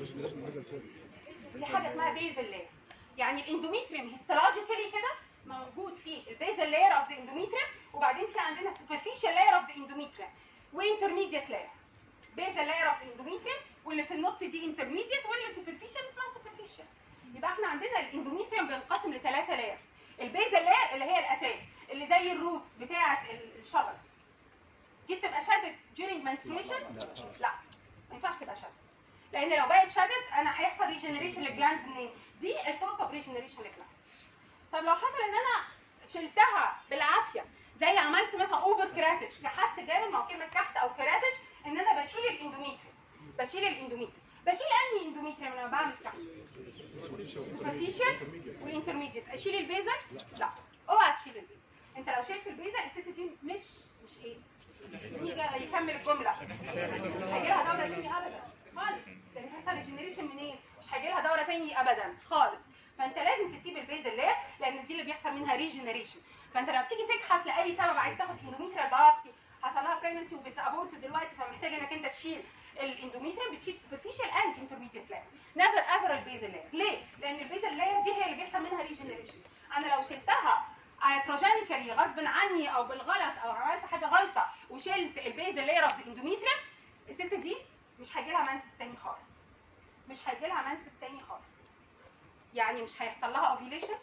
دي حاجه اسمها بيزل لاير يعني الاندوميتريوم هيستولوجيكالي كده موجود في البيزل لاير اوف ذا اندوميتريوم وبعدين في عندنا سوبرفيشال لاير اوف ذا اندوميتريوم وانترميديت لاير بيزل لاير اوف ذا اندوميتريوم واللي في النص دي انترميديت واللي سوبرفيشال اسمها سوبرفيشال يبقى احنا عندنا الاندوميتريوم بينقسم لثلاثه لايرز البيزل لاير اللي هي الاساس اللي زي الروتس بتاعه الشجر دي بتبقى شدت during menstruation لا ما ينفعش تبقى شدت لان لو بقت شدت انا هيحصل ريجنريشن للجلاندز منين دي السورس اوف ريجنريشن للجلاندز طب لو حصل ان انا شلتها بالعافيه زي عملت مثلا اوفر كراتج كحت جامد ما هو كلمه كحت او كراتج ان انا بشيل الاندوميتريوم بشيل الاندوميتريوم بشيل انهي اندوميتريوم لما بعمل كحت سوبرفيشال والانترميديت اشيل البيزل لا اوعى تشيل البيزل انت لو شلت البيزل الست دي مش مش ايه مش جاي يكمل الجمله مش هيجي لها دوره تاني ابدا خالص لان هيحصل ريجنريشن منين مش هيجي لها دوره تاني ابدا خالص فانت لازم تسيب البيزل ليه لان دي اللي بيحصل منها ريجنريشن فانت لما بتيجي تكحت لاي سبب عايز تاخد اندوميتريال بايوبسي حصل لها بريجنسي وبتابورت دلوقتي فمحتاج انك انت تشيل الاندوميتريال بتشيل سوبرفيشال اند انترميديت لاير نيفر ايفر البيزل لاير ليه؟ لان البيزل لاير دي هي اللي بيحصل منها ريجنريشن انا لو شلتها ايتروجينيكالي غصب عني او بالغلط او عملت حاجه غلطه وشلت البيزل لاير اوف الاندوميتريال الست دي مش هيجي لها منسس تاني خالص مش هيجي لها منسس تاني خالص يعني مش هيحصل لها اوفيليشن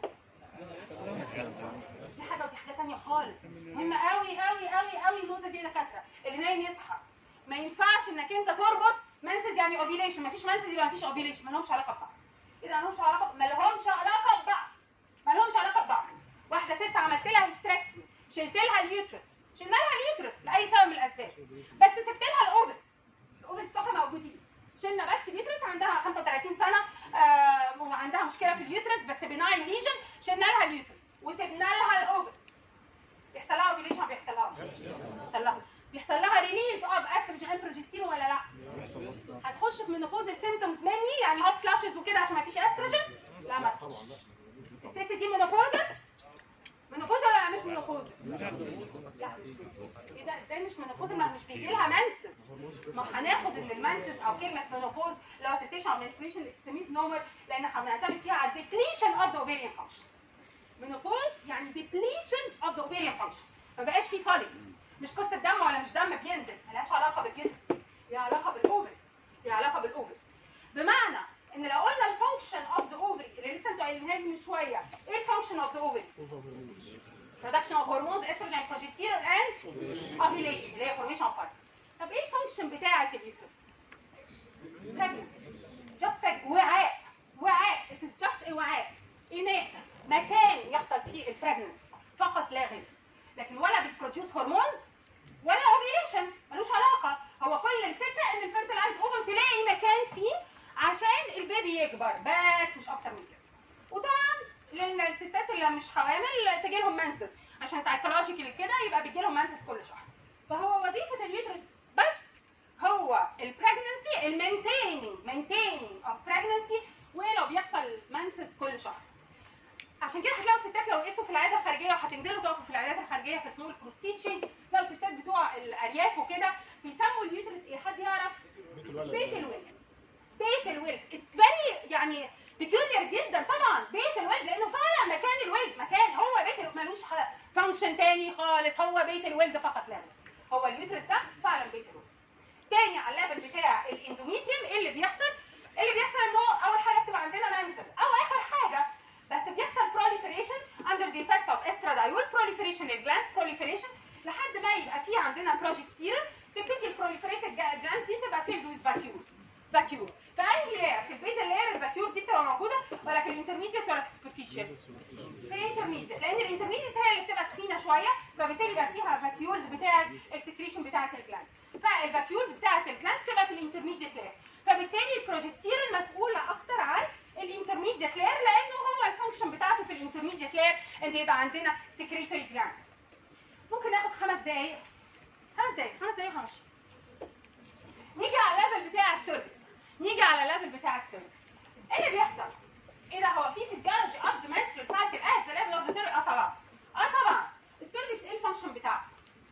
دي حاجه ودي حاجه تانية خالص مهمه قوي قوي قوي قوي النقطه دي يا دكاتره اللي نايم يصحى ما ينفعش انك انت تربط منسز يعني اوفيليشن ما فيش منسز يبقى ما فيش اوفيليشن ما لهمش علاقه ببعض اذا ما لهمش علاقه ما لهمش علاقه ببعض ما لهمش علاقه ببعض واحده ست عملت لها هيستريكتومي شلت لها اليوترس شلنا لها اليوترس لاي سبب من الاسباب بس سبت لها الاوبس الاوبس بتوعها موجودين شلنا بس اليوترس عندها 35 سنه آه وعندها مشكله في اليوترس بس بناين ليجن شلنا لها اليوترس وسبنا لها الاوبس بيحصل لها اوفيليشن بيحصل لها بيحصل لها بيحصل لها ريليز اوف استروجين اند بروجستيرون ولا لا هتخش في منوبوزال سيمتومز مني يعني هوت فلاشز وكده عشان ما فيش استروجين لا ما تخش الست دي منوبوزال منوبوزال ولا مش منوبوزال لا ايه ده ازاي مش منوبوزال ما مش بيجي لها منسس ما هناخد ان المنسس او كلمه منوبوز اللي هو سيسيشن او منستريشن اكستريميز نورمال لان هنعتمد فيها على الديبليشن اوف ذا اوفيريان فانكشن منوبوز يعني ديبليشن اوف ذا اوفيريان فانكشن ما بقاش فيه فوليكلز مش قصه دم ولا مش دم بينزل ملهاش علاقه بالجيتس ليها علاقه بالاوفرز ليها علاقه بالاوفرز بمعنى ان لو قلنا الفانكشن اوف ذا اوفري اللي لسه انتوا قايلينها لي من شويه ايه الفانكشن اوف ذا اوفريز برودكشن اوف هرمونز استروجين بروجستيرون اند اوفيليشن اللي هي فورميشن اوف طب ايه الفانكشن بتاعه اليوترس؟ جاست وعاء وعاء it is just a وعاء اناء مكان يحصل فيه البريجنسي فقط لا غير لكن ولا بتبروديوس هرمونز ولا اوفيليشن ملوش علاقه هو كل الفكره ان الفيرتلايز اوفر تلاقي مكان فيه عشان البيبي يكبر بس مش اكتر من كده وطبعا لان الستات اللي مش حوامل تجي لهم منسس عشان سايكولوجيكالي كده يبقى بيجي لهم مانسس كل شهر فهو وظيفه اليوترس بس هو البريجنسي المينتيننج مينتيننج اوف بريجنسي ولو بيحصل مانسس كل شهر عشان كده هتلاقوا الستات لو وقفتوا في العياده الخارجيه وهتنزلوا تقفوا في العيادات الخارجيه في اسمه البروتيتشنج تلاقوا الستات بتوع الارياف وكده بيسموا اليوترس ايه حد يعرف بيت الولد بيت الولد بيت الولد اتس فيري يعني بيكيولير جدا طبعا بيت الولد لانه فعلا مكان الولد مكان هو بيت الولد ملوش فانكشن تاني خالص هو بيت الولد فقط لا غير. هو اليوترس ده فعلا بيت الولد تاني على الليفل بتاع الاندوميتريوم ايه اللي بيحصل؟ اللي بيحصل انه اول حاجه بتبقى عندنا مانسس او اخر حاجه بس بيحصل proliferation under the effect of estradiol proliferation للجلانس proliferation لحد ما يبقى في عندنا بروجستيرون تبتدي البروليفريتد جلانس دي تبقى فيلد ويز فاكيوز فاكيوز فانهي لاير في البيزل لاير الفاكيوز دي بتبقى موجوده ولا في الانترميديت ولا في السوبرفيشال؟ في الانترميديت لان الانترميديت هي اللي بتبقى تخينه شويه فبالتالي يبقى فيها فاكيولز بتاعه السكريشن بتاعه الجلانس فالفاكيولز بتاعه الجلانس تبقى في الانترميديت لاير فبالتالي البروجستيرون مسؤوله اكتر عن الانترميديت لاير لانه هو الفانكشن بتاعته في الانترميديت لاير ان يبقى عندنا سكريتوري جلانس ممكن ناخد خمس دقايق خمس دقايق خمس دقايق وهمشي نيجي على الليفل بتاع السيرفكس نيجي على الليفل بتاع السيرفكس ايه اللي بيحصل؟ ايه ده هو في فيزيولوجي اوف ذا menstrual cycle at the level of the cervix اه طبعا اه طبعا السيرفكس ايه الفانكشن بتاعته؟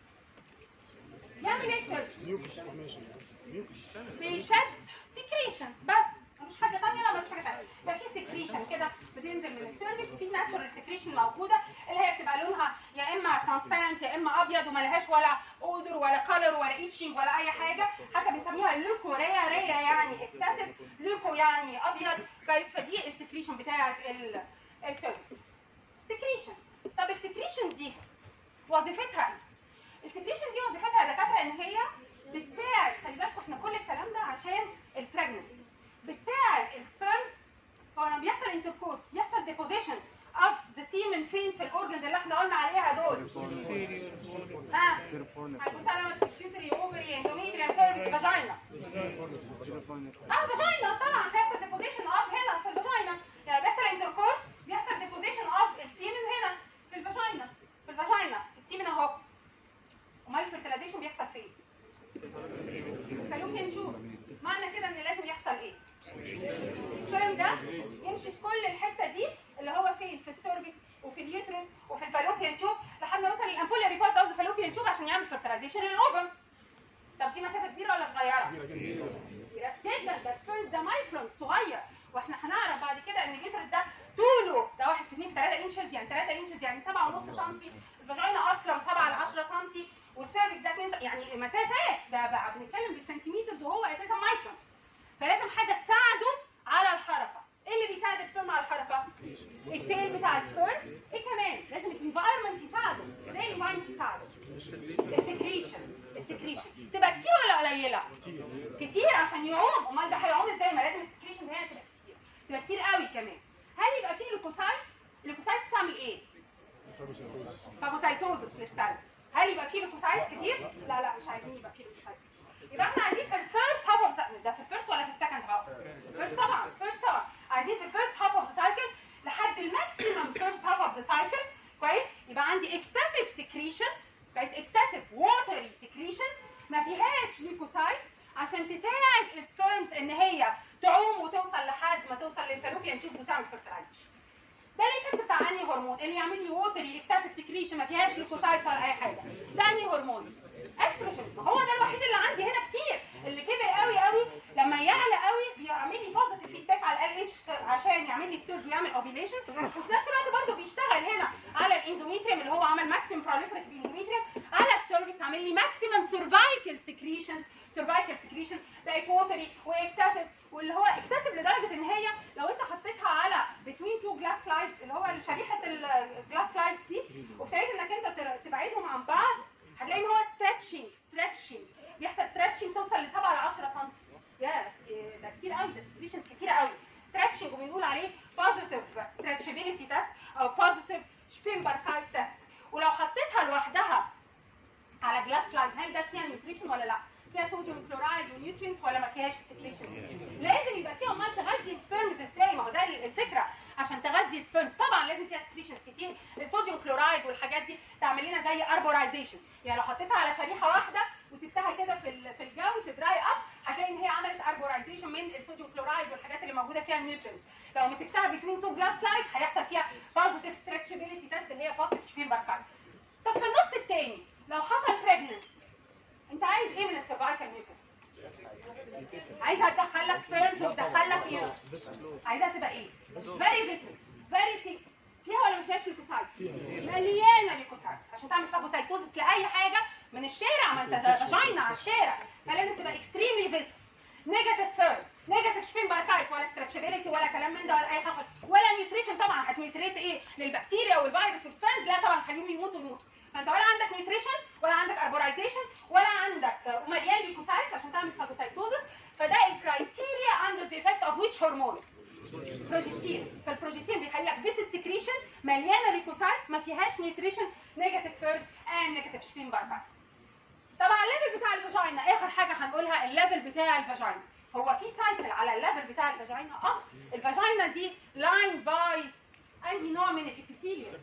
يعمل ايه السيرفكس؟ ميوكس فورميشن ميوكس بيشد سكريشنز بس مفيش حاجه ثانيه لا مفيش حاجه ثانيه يبقى في سكريشن كده بتنزل من السيرفكس في ناتشورال سكريشن موجوده اللي هي بتبقى لونها يا اما ترانسبيرنت يا اما ابيض وما لهاش ولا اودر ولا كلر ولا ايتشنج ولا اي حاجه حتى بنسميها لوكوريا ريا يعني اكسسيف لوكو يعني ابيض كويس فدي السكريشن بتاعت السيرفكس سكريشن طب السكريشن دي وظيفتها ايه؟ السكريشن دي وظيفتها يا دكاتره ان هي بتساعد خلي بالكم احنا كل الكلام ده عشان البريجنسي بتساعد السبرمز هو لما بيحصل انتركورس بيحصل ديبوزيشن اوف ذا سيمن فين في الاورجنز اللي احنا قلنا عليها دول ها هيبوثالاموس بيتيوتري اوفري اندوميتريوم سيرفكس فاجينا اه فاجينا طبعا بيحصل ديبوزيشن اوف هنا في الفاجينا يعني بيحصل انتركورس بيحصل ديبوزيشن اوف السيمن هنا في الفاجينا في الفاجينا السيمن اهو امال الفرتيلايزيشن بيحصل فين؟ فلوكيان نشوف معنى كده ان لازم يحصل ايه؟ السبرم ده يمشي في كل الحته دي اللي هو فين؟ في السيرفكس وفي اليوترس وفي الفالوبيان تيوب لحد ما يوصل للامبوليا ريبورت اوف الفالوبيان تيوب عشان يعمل فرتيلايزيشن للاوفم طب دي مسافه كبيره ولا صغيره؟ كبيره جدا كبيره جدا ده السبيرز ده مايكرون صغير واحنا هنعرف بعد كده ان اليوترس ده طوله ده 1 في 2 في 3 انشز يعني 3 انشز يعني 7 ونص سم الفاجينا اصلا 7 ل 10 سم والسيرفكس ده 2 يعني مسافات ده بقى بنتكلم بالسنتيمترز وهو اساسا مايكرونز فلازم حاجه تساعده على الحركه ايه اللي بيساعد السبرم على الحركه؟ التيل بتاع السبرم ايه كمان لازم الانفايرمنت يساعده ازاي الانفايرمنت يساعده؟ السكريشن السكريشن تبقى كتير ولا قليله؟ كتير عشان يعوم امال ده هيعوم ازاي ما لازم السكريشن ده هنا تبقى كتير تبقى كتير قوي كمان هل يبقى فيه ليكوسايتس الليكوسايتس بتعمل ايه فاجوسيتوز فاجوسايتوزس للسيلز هل يبقى فيه ليكوسايتس كتير لا لا مش عايزين يبقى فيه ليكوسايتس كتير يبقى احنا عايزين في الفيرست هاف اوف ده في الفيرست ولا في السكند هاف الفيرست طبعا الفيرست طبعا عايزين في الفيرست هاف اوف ذا سايكل لحد الماكسيمم فيرست هاف اوف ذا سايكل كويس يبقى عندي اكسسيف سكريشن كويس اكسسيف ووتري سكريشن ما فيهاش ليكوسايتس عشان تساعد السبيرمز ان هي تعوم وتوصل لحد ما توصل للفالوبيان تيوبز وتعمل فيرتلايزيشن ده الايفكت بتاع انهي هرمون اللي يعمل لي ووتري اكسسيف سكريشن ما فيهاش ليكوسايتس ولا اي حاجه ده انهي هرمون استروجين ما هو ده الوحيد اللي عندي هنا كتير اللي كبر قوي قوي لما يعلى قوي بيعمل لي بوزيتيف فيدباك على ال اتش عشان يعمل لي ستورج ويعمل اوفيليشن وفي نفس الوقت برضه بيشتغل هنا على الاندوميتريوم اللي هو عمل ماكسيمم بروليفريتيف اندوميتريوم على السيرفكس عامل لي ماكسيمم سيرفايكال سكريشنز سيرفايكال سكريشن بقت ووتري واكسسيف واللي هو اكسسيف لدرجه ان هي لو انت حطيتها على بتوين تو جلاس سلايدز اللي هو شريحه الجلاس سلايدز دي وابتديت انك انت تر- تبعدهم عن بعض هتلاقي ان هو ستريتشنج ستريتشنج بيحصل ستريتشنج توصل ل 7 ل 10 سم يا إيه ده كتير قوي ده ستريشنز كتيره قوي ستريتشنج وبنقول عليه بوزيتيف ستريتشابيليتي تيست او بوزيتيف شبينبركايت تيست ولو حطيتها لوحدها على جلاس سلايد هل ده فيها نيوتريشن ولا لا؟ فيها صوديوم كلورايد ونيوترينز ولا ما فيهاش سكريشن؟ لازم يبقى فيها امال تغذي السبيرمز ازاي؟ ما هو ده الفكره عشان تغذي السبيرمز طبعا لازم فيها سكريشنز كتير الصوديوم كلورايد والحاجات دي تعمل لنا زي اربورايزيشن يعني لو حطيتها على شريحه واحده وسبتها كده في ال- في الجو تدراي اب هتلاقي ان هي عملت اربورايزيشن من الصوديوم كلورايد والحاجات اللي موجوده فيها النيوترينز لو مسكتها بتوين تو جلاس لايت هيحصل فيها بوزيتيف ستريتشابيلتي تيست اللي هي فتره شبين بركات طب في النص الثاني لو حصل بريجننسي انت عايز ايه من السيرفايكال ميوكس؟ عايزها تدخل لك سبيرمز وتدخل لك ايه؟ عايزها تبقى ايه؟ فيري فيسل فيري ثيك فيها ولا ما فيهاش ليكوسايتس؟ مليانه ليكوسايتس عشان تعمل فاجوسايتوزس لاي حاجه من الشارع ما انت فاجينا على الشارع فلازم تبقى اكستريملي فيسل نيجاتيف فيرم نيجاتيف شبين باركايت ولا ستريتشابيلتي ولا كلام من ده ولا اي حاجه ولا نيوتريشن طبعا هتنيوتريت ايه للبكتيريا والفيروس والسبانز لا طبعا خليهم يموتوا يموتوا فانت ولا عندك نيوتريشن ولا عندك اربورايزيشن ولا عندك آه، ومليان ليكوسايتس عشان تعمل فاجوسايتوزس فده الكرايتيريا اندر ذا افكت اوف ويتش هرمون بروجستين فالبروجستين بيخلي لك فيسيت سكريشن مليانه ليكوسايتس ما فيهاش نيوتريشن نيجاتيف فيرد اند نيجاتيف شبين باركايت طبعا الليفل بتاع الفاجينا اخر حاجه هنقولها الليفل بتاع الفاجينا هو في سايكل على الليفل بتاع الفاجينا اه الفاجينا دي لاين باي انهي نوع من الابيثيليوم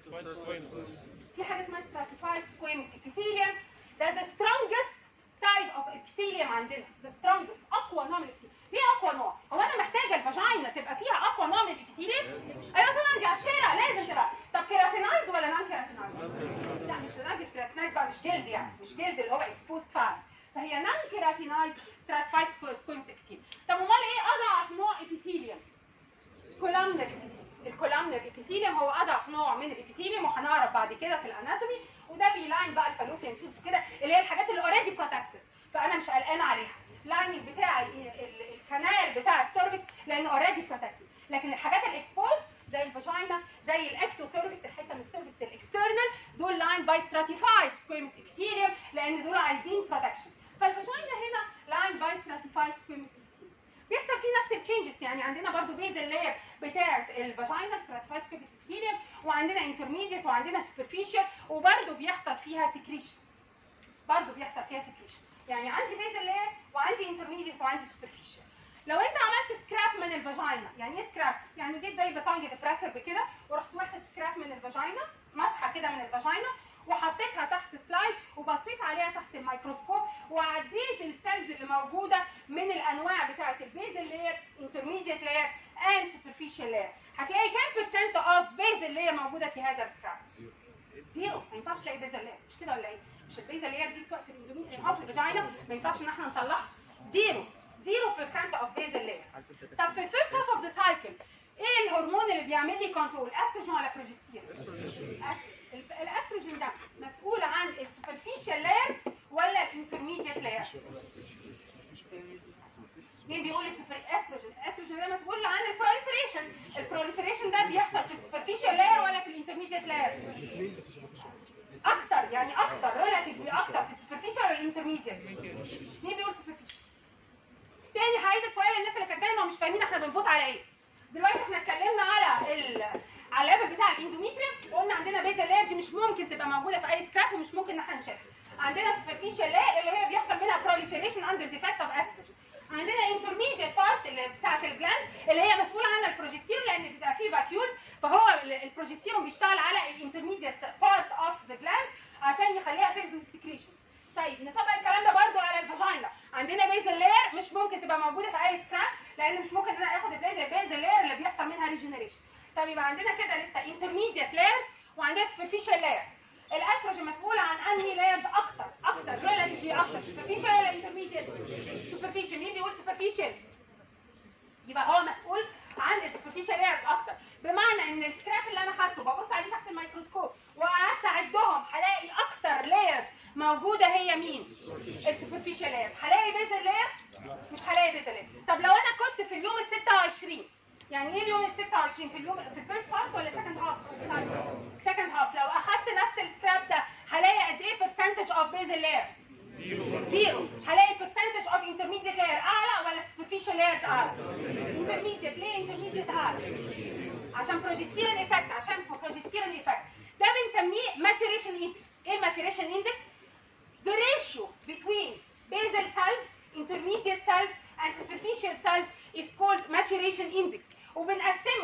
في حاجه اسمها stratified squamous epithelium ده the strongest type of epithelium عندنا the strongest اقوى نوع من الابيثيليوم ليه اقوى نوع؟ هو انا محتاجه الفاجينا تبقى فيها اقوى نوع من الابيثيليوم؟ ايوه طبعا دي على الشارع لازم تبقى طب كيراتينايز ولا نون كيراتينايز؟ لا مش راجل كيراتينايز بقى مش جلد يعني مش جلد اللي هو اكسبوست فعلا فهي نون كيراتينايز stratified squamous epithelium طب امال ايه اضعف نوع ابيثيليوم؟ كولامنر الكولامنر ابيثيليوم هو اضعف نوع من الابيثيليوم وهنعرف بعد كده في الاناتومي وده بيلاين بقى الفالوبيان تيوبس كده اللي هي الحاجات اللي اوريدي بروتكتد فانا مش قلقانه عليها لايننج بتاع ال- ال- الكنال بتاع السيرفكس لانه اوريدي بروتكتد لكن الحاجات الاكسبوز زي الفاجينا زي الاكتو سيرفكس الحته من السيرفكس الاكسترنال دول لاين باي ستراتيفايد سكويمس ابيثيليوم لان دول عايزين بروتكشن فالفاجينا هنا لاين باي ستراتيفايد سكويمس بيحصل فيه نفس التشينجز يعني عندنا برضو بيزل لاير بتاعه الفاجينا ستراتيفايد ابيثيليوم وعندنا انترميديت وعندنا سوبرفيشال وبرضو بيحصل فيها سكريشن برضو بيحصل فيها سكريشن يعني عندي بيزل لاير وعندي انترميديت وعندي سوبرفيشال لو انت عملت سكراب من الفاجينا يعني ايه سكراب يعني جيت زي بتانج ديبريسور بكده ورحت واخد سكراب من الفاجينا مسحه كده من الفاجينا وحطيتها تحت سلايد وبصيت عليها تحت الميكروسكوب وعديت السيلز اللي موجوده من الانواع بتاعه البيزل لاير انترميديت لاير اند سوبرفيشال لاير هتلاقي كام بيرسنت اوف بيزل لاير موجوده في هذا السكراب زيرو ما ينفعش تلاقي بيزل لاير مش كده ولا ايه مش البيزل لاير دي سواء في الاندوميتريوم او في الفاجينا ما ينفعش ان احنا نطلعها زيرو زيرو بيرسنت اوف بيزل لاير طب في الفيرست هاف اوف ذا سايكل ايه الهرمون اللي بيعمل لي كنترول استروجين ولا بروجستيرون ال- الاستروجين ده مسؤول عن السوبرفيشال لاير ولا الانترميديت لاير مين بيقول السوبر استروجين الاستروجين ده مسؤول عن البروليفريشن البروليفريشن ده بيحصل في السوبرفيشال لاير ولا في الانترميديت لاير الاثنين بس سوبرفيشال اكتر يعني اكتر ريلاتيفلي اكتر في السوبرفيشال ولا الانترميديت مين بيقول سوبرفيشال تاني هعيد السؤال للناس اللي كانت دايما مش فاهمين احنا بنفوت على ايه دلوقتي احنا اتكلمنا على ال على الليفل بتاع الاندوميتريوم وقلنا عندنا بيتا لاير دي مش ممكن تبقى موجوده في اي سكراب ومش ممكن ان احنا نشيلها عندنا سوبرفيشال لاير اللي هي بيحصل منها بروليفريشن اندر ذا افكت اوف استروجين عندنا انترميديت بارت اللي بتاعت الجلاند اللي هي مسؤوله عنها البروجستيرون لان بيبقى فيه فاكيولز فهو ال- البروجستيرون بيشتغل على الانترميديت بارت اوف ذا جلاند عشان يخليها تنزل السكريشن طيب نطبق الكلام ده برضو على الفاجينا عندنا بيزل لاير مش ممكن تبقى موجوده في اي سكراب لان مش ممكن ان انا اخد البيزل البيزل لاير اللي بيحصل منها ريجنريشن طب يبقى عندنا كده لسه انترميديت لايرز وعندنا سوبرفيشال لاير الاستروجين مسؤول عن انهي لايرز اكتر اكتر ريلاتيفلي اكتر سوبرفيشال ولا انترميديت سوبرفيشال مين بيقول سوبرفيشال يبقى هو مسؤول عن السوبرفيشال لايرز اكتر بمعنى ان السكراب اللي انا حاطه ببص عليه تحت الميكروسكوب وقعدت اعدهم هلاقي اكتر لايرز موجوده هي مين السوبرفيشال لايرز هلاقي بيزل لاير مش هلاقي بيزل لاير طب لو انا كنت في اليوم ال 26 يعني ايه اليوم ال 26 في اليوم في الفيرست هاف ولا سكند هاف سكند هاف لو اخدت نفس السكراب ده هلاقي قد ايه برسنتج اوف بيزل لاير زيرو هلاقي برسنتج اوف انترميديت لاير اعلى ولا سوبرفيشال لايرز اعلى انترميديت ليه انترميديت اعلى عشان بروجستيرون ايفكت عشان بروجستيرون ايفكت ده بنسميه ماتوريشن اندكس ايه ماتوريشن اندكس the ratio between basal cells intermediate cells and superficial cells is called maturation index وبنقسمه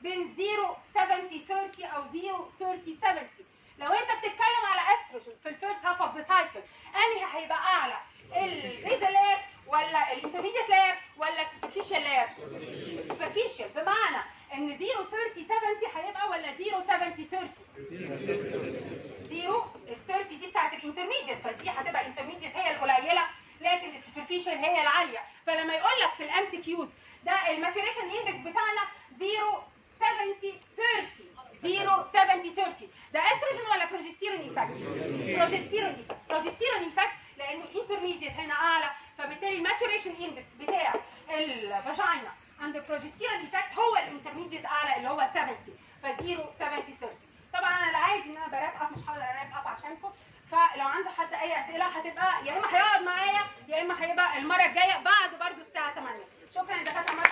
بين 0 70 30 او 0 30 70 لو انت بتتكلم على استروجين في الفيرست هاف اوف ذا سايكل انهي هيبقى اعلى البيزل لاير ولا الانترميديت لاير ولا السوبرفيشال لاير سوبرفيشال بمعنى ان 0 30 70 هيبقى ولا 0 70 30 0 ال 30 دي بتاعت الانترميديت فدي هتبقى انترميديت هي القليله لكن السوبرفيشال هي العاليه فلما يقول لك في الام سي كيوز ده الماتوريشن اندكس بتاعنا 0 70 30 0 70 30 ده استروجين ولا بروجستيرون ايفكت؟ بروجستيرون ايفكت بروجستيرون ايفكت لانه الانترميديت هنا اعلى فبالتالي الماتوريشن اندكس بتاع الفاجينا عند البروجستيرون ايفكت هو الانترميديت اعلى اللي هو 70 ف 0 70 30 طبعا انا العادي ان انا براب اب مش هقدر اراب اب عشانكم فلو عنده حد اي اسئله هتبقى يا اما هيقعد معايا يا اما هيبقى المره الجايه بعد برضو الساعه 8 شكرا يا دكاتره